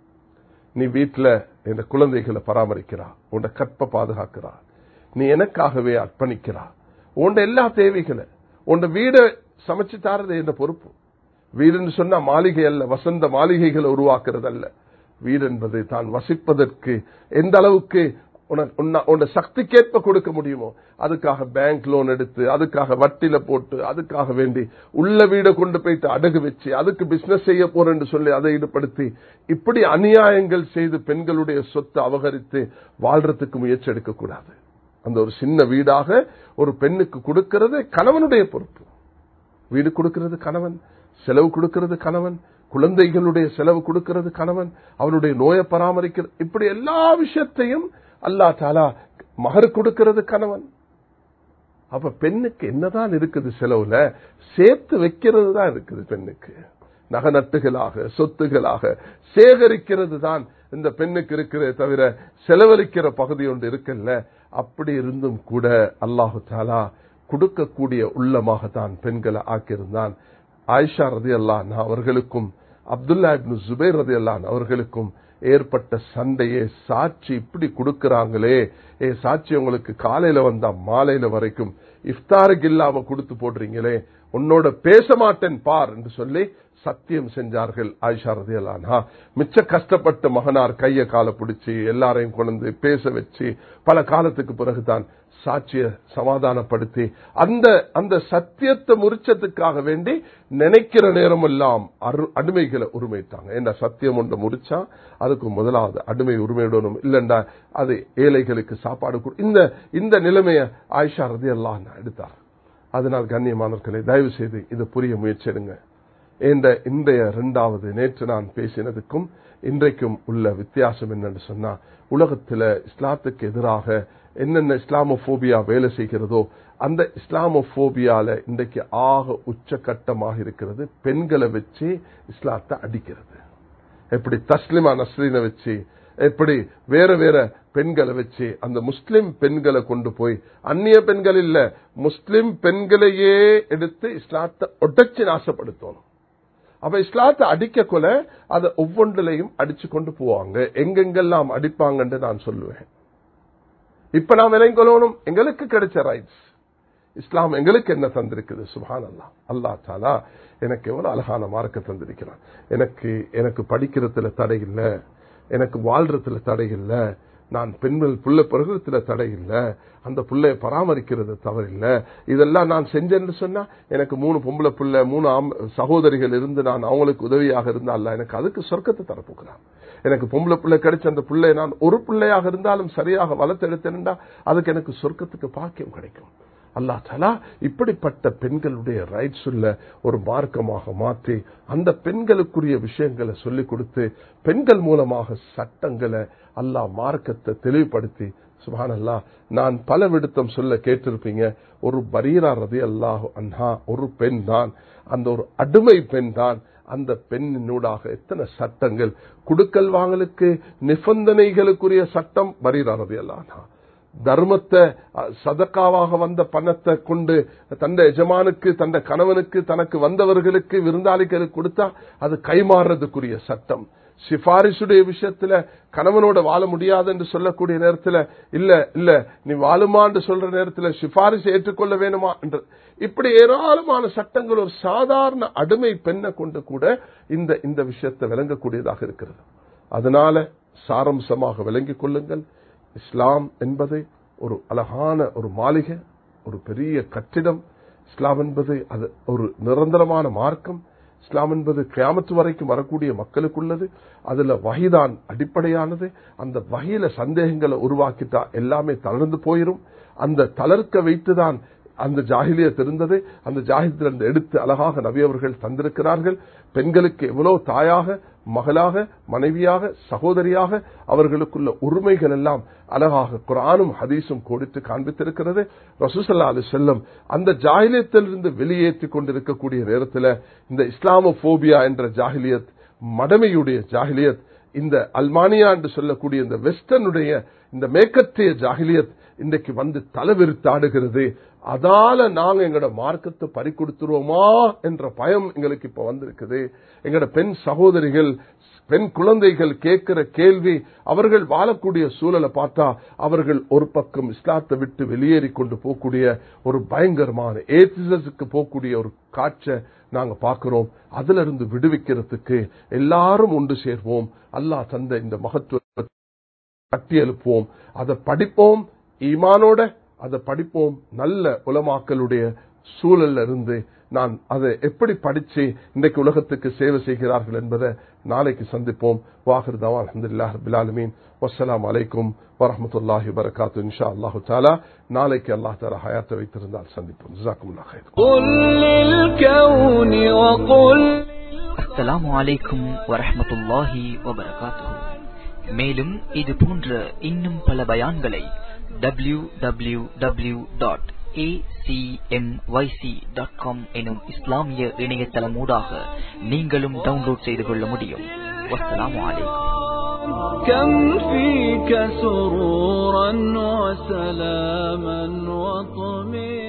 நீ வீட்டில் இந்த குழந்தைகளை பராமரிக்கிறா உன்னை கற்ப பாதுகாக்கிறா நீ எனக்காகவே அர்ப்பணிக்கிறா உண்ட எல்லா தேவைகளை உண்ட வீடை சமைச்சு தாரது என்ற பொறுப்பு வீடுன்னு சொன்னா மாளிகை அல்ல வசந்த மாளிகைகளை உருவாக்குறது அல்ல வீடு என்பது தான் வசிப்பதற்கு எந்த அளவுக்கு உன்னோட சக்திக்கேற்ப கொடுக்க முடியுமோ அதுக்காக பேங்க் லோன் எடுத்து அதுக்காக வட்டில போட்டு அதுக்காக வேண்டி உள்ள வீடை கொண்டு போயிட்டு அடகு வச்சு அதுக்கு பிசினஸ் செய்ய போறேன்னு சொல்லி அதை ஈடுபடுத்தி இப்படி அநியாயங்கள் செய்து பெண்களுடைய சொத்தை அபகரித்து வாழ்றதுக்கு முயற்சி எடுக்கக்கூடாது அந்த ஒரு சின்ன வீடாக ஒரு பெண்ணுக்கு கொடுக்கிறது கணவனுடைய பொறுப்பு வீடு கொடுக்கிறது கணவன் செலவு கொடுக்கிறது கணவன் குழந்தைகளுடைய செலவு கொடுக்கிறது கணவன் அவனுடைய நோயை பராமரிக்கிறது இப்படி எல்லா விஷயத்தையும் அல்லா தாலா மகர் கொடுக்கிறது கணவன் அப்ப பெண்ணுக்கு என்னதான் இருக்குது செலவுல சேர்த்து வைக்கிறது தான் இருக்குது பெண்ணுக்கு நகநட்டுகளாக சொத்துகளாக சேகரிக்கிறது தான் இந்த பெண்ணுக்கு இருக்கிறதே தவிர செலவழிக்கிற பகுதி ஒன்று இருக்குல்ல அப்படி இருந்தும் கூட அல்லாஹு தாலா கொடுக்கக்கூடிய உள்ளமாகத்தான் பெண்களை ஆக்கியிருந்தான் ஆயிஷா ரதி அல்லான் அவர்களுக்கும் அப்துல்லா இப்னு ஜுபைர் ரதி அல்லான் அவர்களுக்கும் ஏற்பட்ட சண்டையே சாட்சி இப்படி கொடுக்கறாங்களே ஏ சாட்சி உங்களுக்கு காலையில வந்தா மாலையில வரைக்கும் இஃப்தாருக்கு இல்லாம கொடுத்து போடுறீங்களே உன்னோட பேச மாட்டேன் பார் என்று சொல்லி சத்தியம் செஞ்சார்கள் ஆயிஷா ரதியலானா மிச்ச கஷ்டப்பட்ட மகனார் கைய கால பிடிச்சி எல்லாரையும் கொண்டு பேச வச்சு பல காலத்துக்கு பிறகுதான் சாட்சிய சமாதானப்படுத்தி அந்த அந்த சத்தியத்தை முறிச்சதுக்காக வேண்டி நினைக்கிற நேரம் எல்லாம் அடிமைகளை உரிமைத்தாங்க ஏன்னா சத்தியம் ஒன்று முடிச்சா அதுக்கு முதலாவது அடிமை உரிமையிடணும் இல்லைண்டா அது ஏழைகளுக்கு சாப்பாடு இந்த இந்த நிலைமைய ஆயிஷா ரதி எல்லாம் எடுத்தார் அதனால் கண்ணியமானவர்களை தயவு செய்து இது புரிய முயற்சி எடுங்க இந்த இன்றைய இரண்டாவது நேற்று நான் பேசினதுக்கும் இன்றைக்கும் உள்ள வித்தியாசம் என்னன்னு சொன்னா உலகத்துல இஸ்லாத்துக்கு எதிராக என்னென்ன இஸ்லாமோபோபியா வேலை செய்கிறதோ அந்த இஸ்லாமோபோபியால இன்றைக்கு ஆக உச்சகட்டமாக இருக்கிறது பெண்களை வச்சு இஸ்லாத்தை அடிக்கிறது எப்படி தஸ்லிமா நஸ்ரீனை வச்சு எப்படி வேற வேற பெண்களை வச்சு அந்த முஸ்லிம் பெண்களை கொண்டு போய் அந்நிய பெண்கள் இல்ல முஸ்லிம் பெண்களையே எடுத்து இஸ்லாத்தை ஒட்டச்சு நாசப்படுத்தணும் அப்ப இஸ்லாத்தை அடிக்க கொல அதை ஒவ்வொன்றிலையும் அடிச்சு கொண்டு போவாங்க எங்கெங்கெல்லாம் அடிப்பாங்கன்னு நான் சொல்லுவேன் இப்ப நான் விலைங்கொள்ளணும் எங்களுக்கு கிடைச்ச ரைட்ஸ் இஸ்லாம் எங்களுக்கு என்ன தந்திருக்குது சுபான் அல்லா அல்லா தாலா எனக்கு எவ்வளவு அழகான மார்க்க தந்திருக்கிறான் எனக்கு எனக்கு படிக்கிறதுல தடை இல்லை எனக்கு வாழ்றதுல தடை இல்லை நான் பெண்கள் புள்ள பிறகுல தடை இல்லை அந்த புள்ளைய பராமரிக்கிறது தவறில்லை இதெல்லாம் நான் செஞ்சேன்னு சொன்னா எனக்கு மூணு பொம்பளை புள்ள மூணு சகோதரிகள் இருந்து நான் அவங்களுக்கு உதவியாக இருந்தால எனக்கு அதுக்கு சொர்க்கத்தை தரப்போகிறான் எனக்கு பொம்பளை பிள்ளை கிடைச்ச அந்த பிள்ளை நான் ஒரு பிள்ளையாக இருந்தாலும் சரியாக வளர்த்தெடுத்தேன்டா அதுக்கு எனக்கு சொர்க்கத்துக்கு பாக்கியம் கிடைக்கும் அல்லா தலா இப்படிப்பட்ட பெண்களுடைய ரைட்ஸ் உள்ள ஒரு மார்க்கமாக மாற்றி அந்த பெண்களுக்குரிய விஷயங்களை சொல்லிக் கொடுத்து பெண்கள் மூலமாக சட்டங்களை அல்லாஹ் மார்க்கத்தை தெளிவுபடுத்தி சுபான் அல்லா நான் பல விடுத்தம் சொல்ல கேட்டிருப்பீங்க ஒரு பரீரா ரதி அல்லாஹ் அன்ஹா ஒரு பெண் தான் அந்த ஒரு அடிமை பெண் தான் அந்த பெண்ணினூடாக எத்தனை சட்டங்கள் குடுக்கல் வாங்கலுக்கு நிபந்தனைகளுக்குரிய சட்டம் பரீரா ரதி அல்லாஹா தர்மத்தை சதக்காவாக வந்த பணத்தை கொண்டு தந்த எஜமானுக்கு தந்த கணவனுக்கு தனக்கு வந்தவர்களுக்கு விருந்தாளிகளுக்கு கொடுத்தா அது கைமாறுறதுக்குரிய சட்டம் சிபாரிசுடைய விஷயத்துல கணவனோட வாழ முடியாது என்று சொல்லக்கூடிய நேரத்தில் இல்ல இல்ல நீ வாழுமான்னு சொல்ற நேரத்தில் சிபாரிசு ஏற்றுக்கொள்ள வேணுமா என்று இப்படி ஏராளமான சட்டங்கள் ஒரு சாதாரண அடிமை பெண்ணை கொண்டு கூட இந்த இந்த விஷயத்தை விளங்கக்கூடியதாக இருக்கிறது அதனால சாரம்சமாக விளங்கிக் கொள்ளுங்கள் இஸ்லாம் என்பது ஒரு அழகான ஒரு மாளிகை ஒரு பெரிய கட்டிடம் இஸ்லாம் என்பது அது ஒரு நிரந்தரமான மார்க்கம் இஸ்லாம் என்பது கிராமத்து வரைக்கும் வரக்கூடிய மக்களுக்குள்ளது அதுல வகைதான் அடிப்படையானது அந்த வகையில சந்தேகங்களை உருவாக்கிட்டா எல்லாமே தளர்ந்து போயிரும் அந்த தளர்க்க வைத்துதான் அந்த ஜாகிலியத் இருந்தது அந்த ஜாகிலியத்திலிருந்து எடுத்து அழகாக நபி அவர்கள் தந்திருக்கிறார்கள் பெண்களுக்கு எவ்வளவு தாயாக மகளாக மனைவியாக சகோதரியாக அவர்களுக்குள்ள உரிமைகள் எல்லாம் அழகாக குரானும் ஹதீஸும் கோடித்து காண்பித்திருக்கிறது ரசூசல்லா அலி செல்லம் அந்த ஜாகிலியத்திலிருந்து வெளியேற்றி கொண்டிருக்கக்கூடிய நேரத்தில் இந்த இஸ்லாமோபியா என்ற ஜாகிலியத் மடமையுடைய ஜாகிலியத் இந்த அல்மானியா என்று சொல்லக்கூடிய இந்த வெஸ்டர்னுடைய இந்த மேற்கத்திய ஜாகிலியத் இன்றைக்கு வந்து தலைவிரித்தாடுகிறது அதால நாங்க எங்களோட மார்க்கத்தை பறி கொடுத்துருவோமா என்ற பயம் எங்களுக்கு இப்ப வந்திருக்குது எங்களோட பெண் சகோதரிகள் பெண் குழந்தைகள் கேட்கிற கேள்வி அவர்கள் வாழக்கூடிய சூழலை பார்த்தா அவர்கள் ஒரு பக்கம் இஸ்லாத்தை விட்டு வெளியேறி கொண்டு போகக்கூடிய ஒரு பயங்கரமான ஏத்திசத்துக்கு போகக்கூடிய ஒரு காட்சை நாங்க பார்க்கிறோம் அதுல இருந்து விடுவிக்கிறதுக்கு எல்லாரும் ஒன்று சேர்வோம் அல்லாஹ் தந்த இந்த மகத்துவ கட்டி எழுப்புவோம் அதை படிப்போம் ஈமானோட அதை படிப்போம் நல்ல உலமாக்களுடைய சூழல்ல இருந்து நான் அதை எப்படி படிச்சு இன்றைக்கு உலகத்துக்கு சேவை செய்கிறார்கள் என்பதை நாளைக்கு சந்திப்போம் வாஹர் தவா அலமதுல்லா பிலாலுமீன் வசலாம் அலைக்கும் வரமத்துல்லாஹி வரகாத்து இன்ஷா அல்லாஹு தாலா நாளைக்கு அல்லாஹ் தாலா ஹயாத்தை வைத்திருந்தால் சந்திப்போம் ஜிசாக்குமுல்லா ஹைர் அஸ்ஸலாமு அலைக்கும் வரஹமத்துல்லாஹி வபரகாத்துஹு மேலும் இது போன்ற இன்னும் பல பயான்களை W W W dot acmyc.com எனும் இஸ்லாமிய இணையதளம் ஊடாக நீங்களும் டவுன்லோட் செய்து கொள்ள முடியும் வஸ்ஸலாமு அலைக்கும் كم فيك سرورا وسلاما وطمئنا